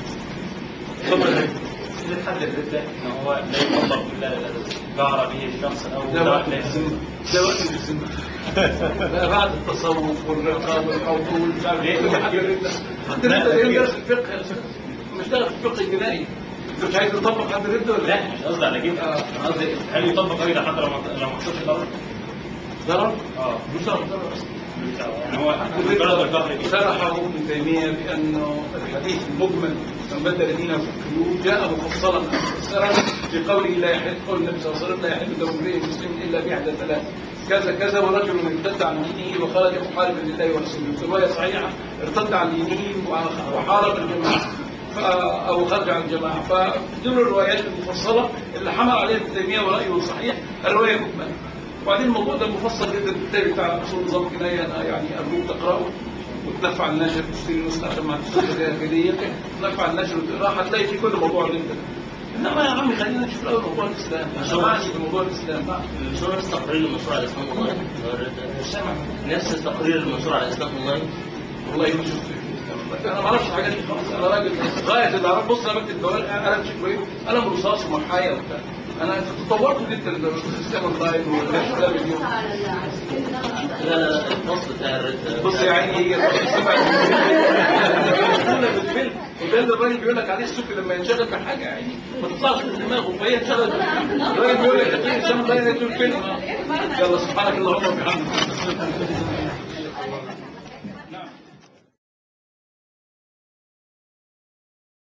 اتفضل لحد الردة ان هو لا يطبق الا جار به الشخص او ده وقت لا الذمة ده وقت الذمة بقى بعد التصوف والرقاب والحوض والمش عارف ايه كل حاجه رده حد رده ايه درس الفقه يا استاذ مش درس الفقه الجنائي انت مش عايز تطبق حد رده ولا لا مش قصدي على كده انا قصدي هل يطبق ايضا حتى لو ما لو ما حصلش ضرر؟ ضرر؟ اه مش ضرر ضرر اصلا يعني هو مجرد الجهر دي شرح ابن تيميه بانه الحديث المجمل من بدل دينه في القلوب جاء مفصلا مفسرا في قوله لا يحل قول النبي صلى الله عليه وسلم لا يحل دم امرئ مسلم الا باحدى ثلاث كذا كذا ورجل ارتد عن دينه وخرج محاربا لله ورسوله في روايه صحيحه ارتد عن دينه وحارب الجماعه ف- او خرج عن الجماعه فدول الروايات المفصله اللي حمل عليها ابن تيميه ورايه صحيح الروايه مجمله وبعدين الموضوع ده مفصل جدا في الكتاب بتاع اصول نظام الكنايه انا يعني ارجوك تقراه وتنفع النشر تشتري نسخه عشان ما تشتري هديه تنفع النشر وتقراه هتلاقي في كل موضوع اللي انت انما يا عمي خلينا نشوف الاول موضوع الاسلام انا معني بموضوع الاسلام شو نفس تقرير المشروع على الاسلام اونلاين؟ مش سامع نفس التقرير المشروع على الاسلام اونلاين؟ والله ما شفت انا ما اعرفش الحاجات دي خالص انا راجل غايه اللي اعرف بص انا بكتب جوال انا مش كويس انا رصاص ومحايا وبتاع انا تطورت جدا السيستم اونلاين والافلام اليوم على ال- على السكين ده لا لا لا الفصل بتاع الرد بص يا عيني هي السمع بالفيلم وده اللي الراجل بيقول لك عليه السكر لما ينشغل بحاجه يعني ما تطلعش من دماغه فهي انشغل الراجل بيقول لك اكيد السمع ده يقول فيلم يلا سبحانك اللهم وبحمدك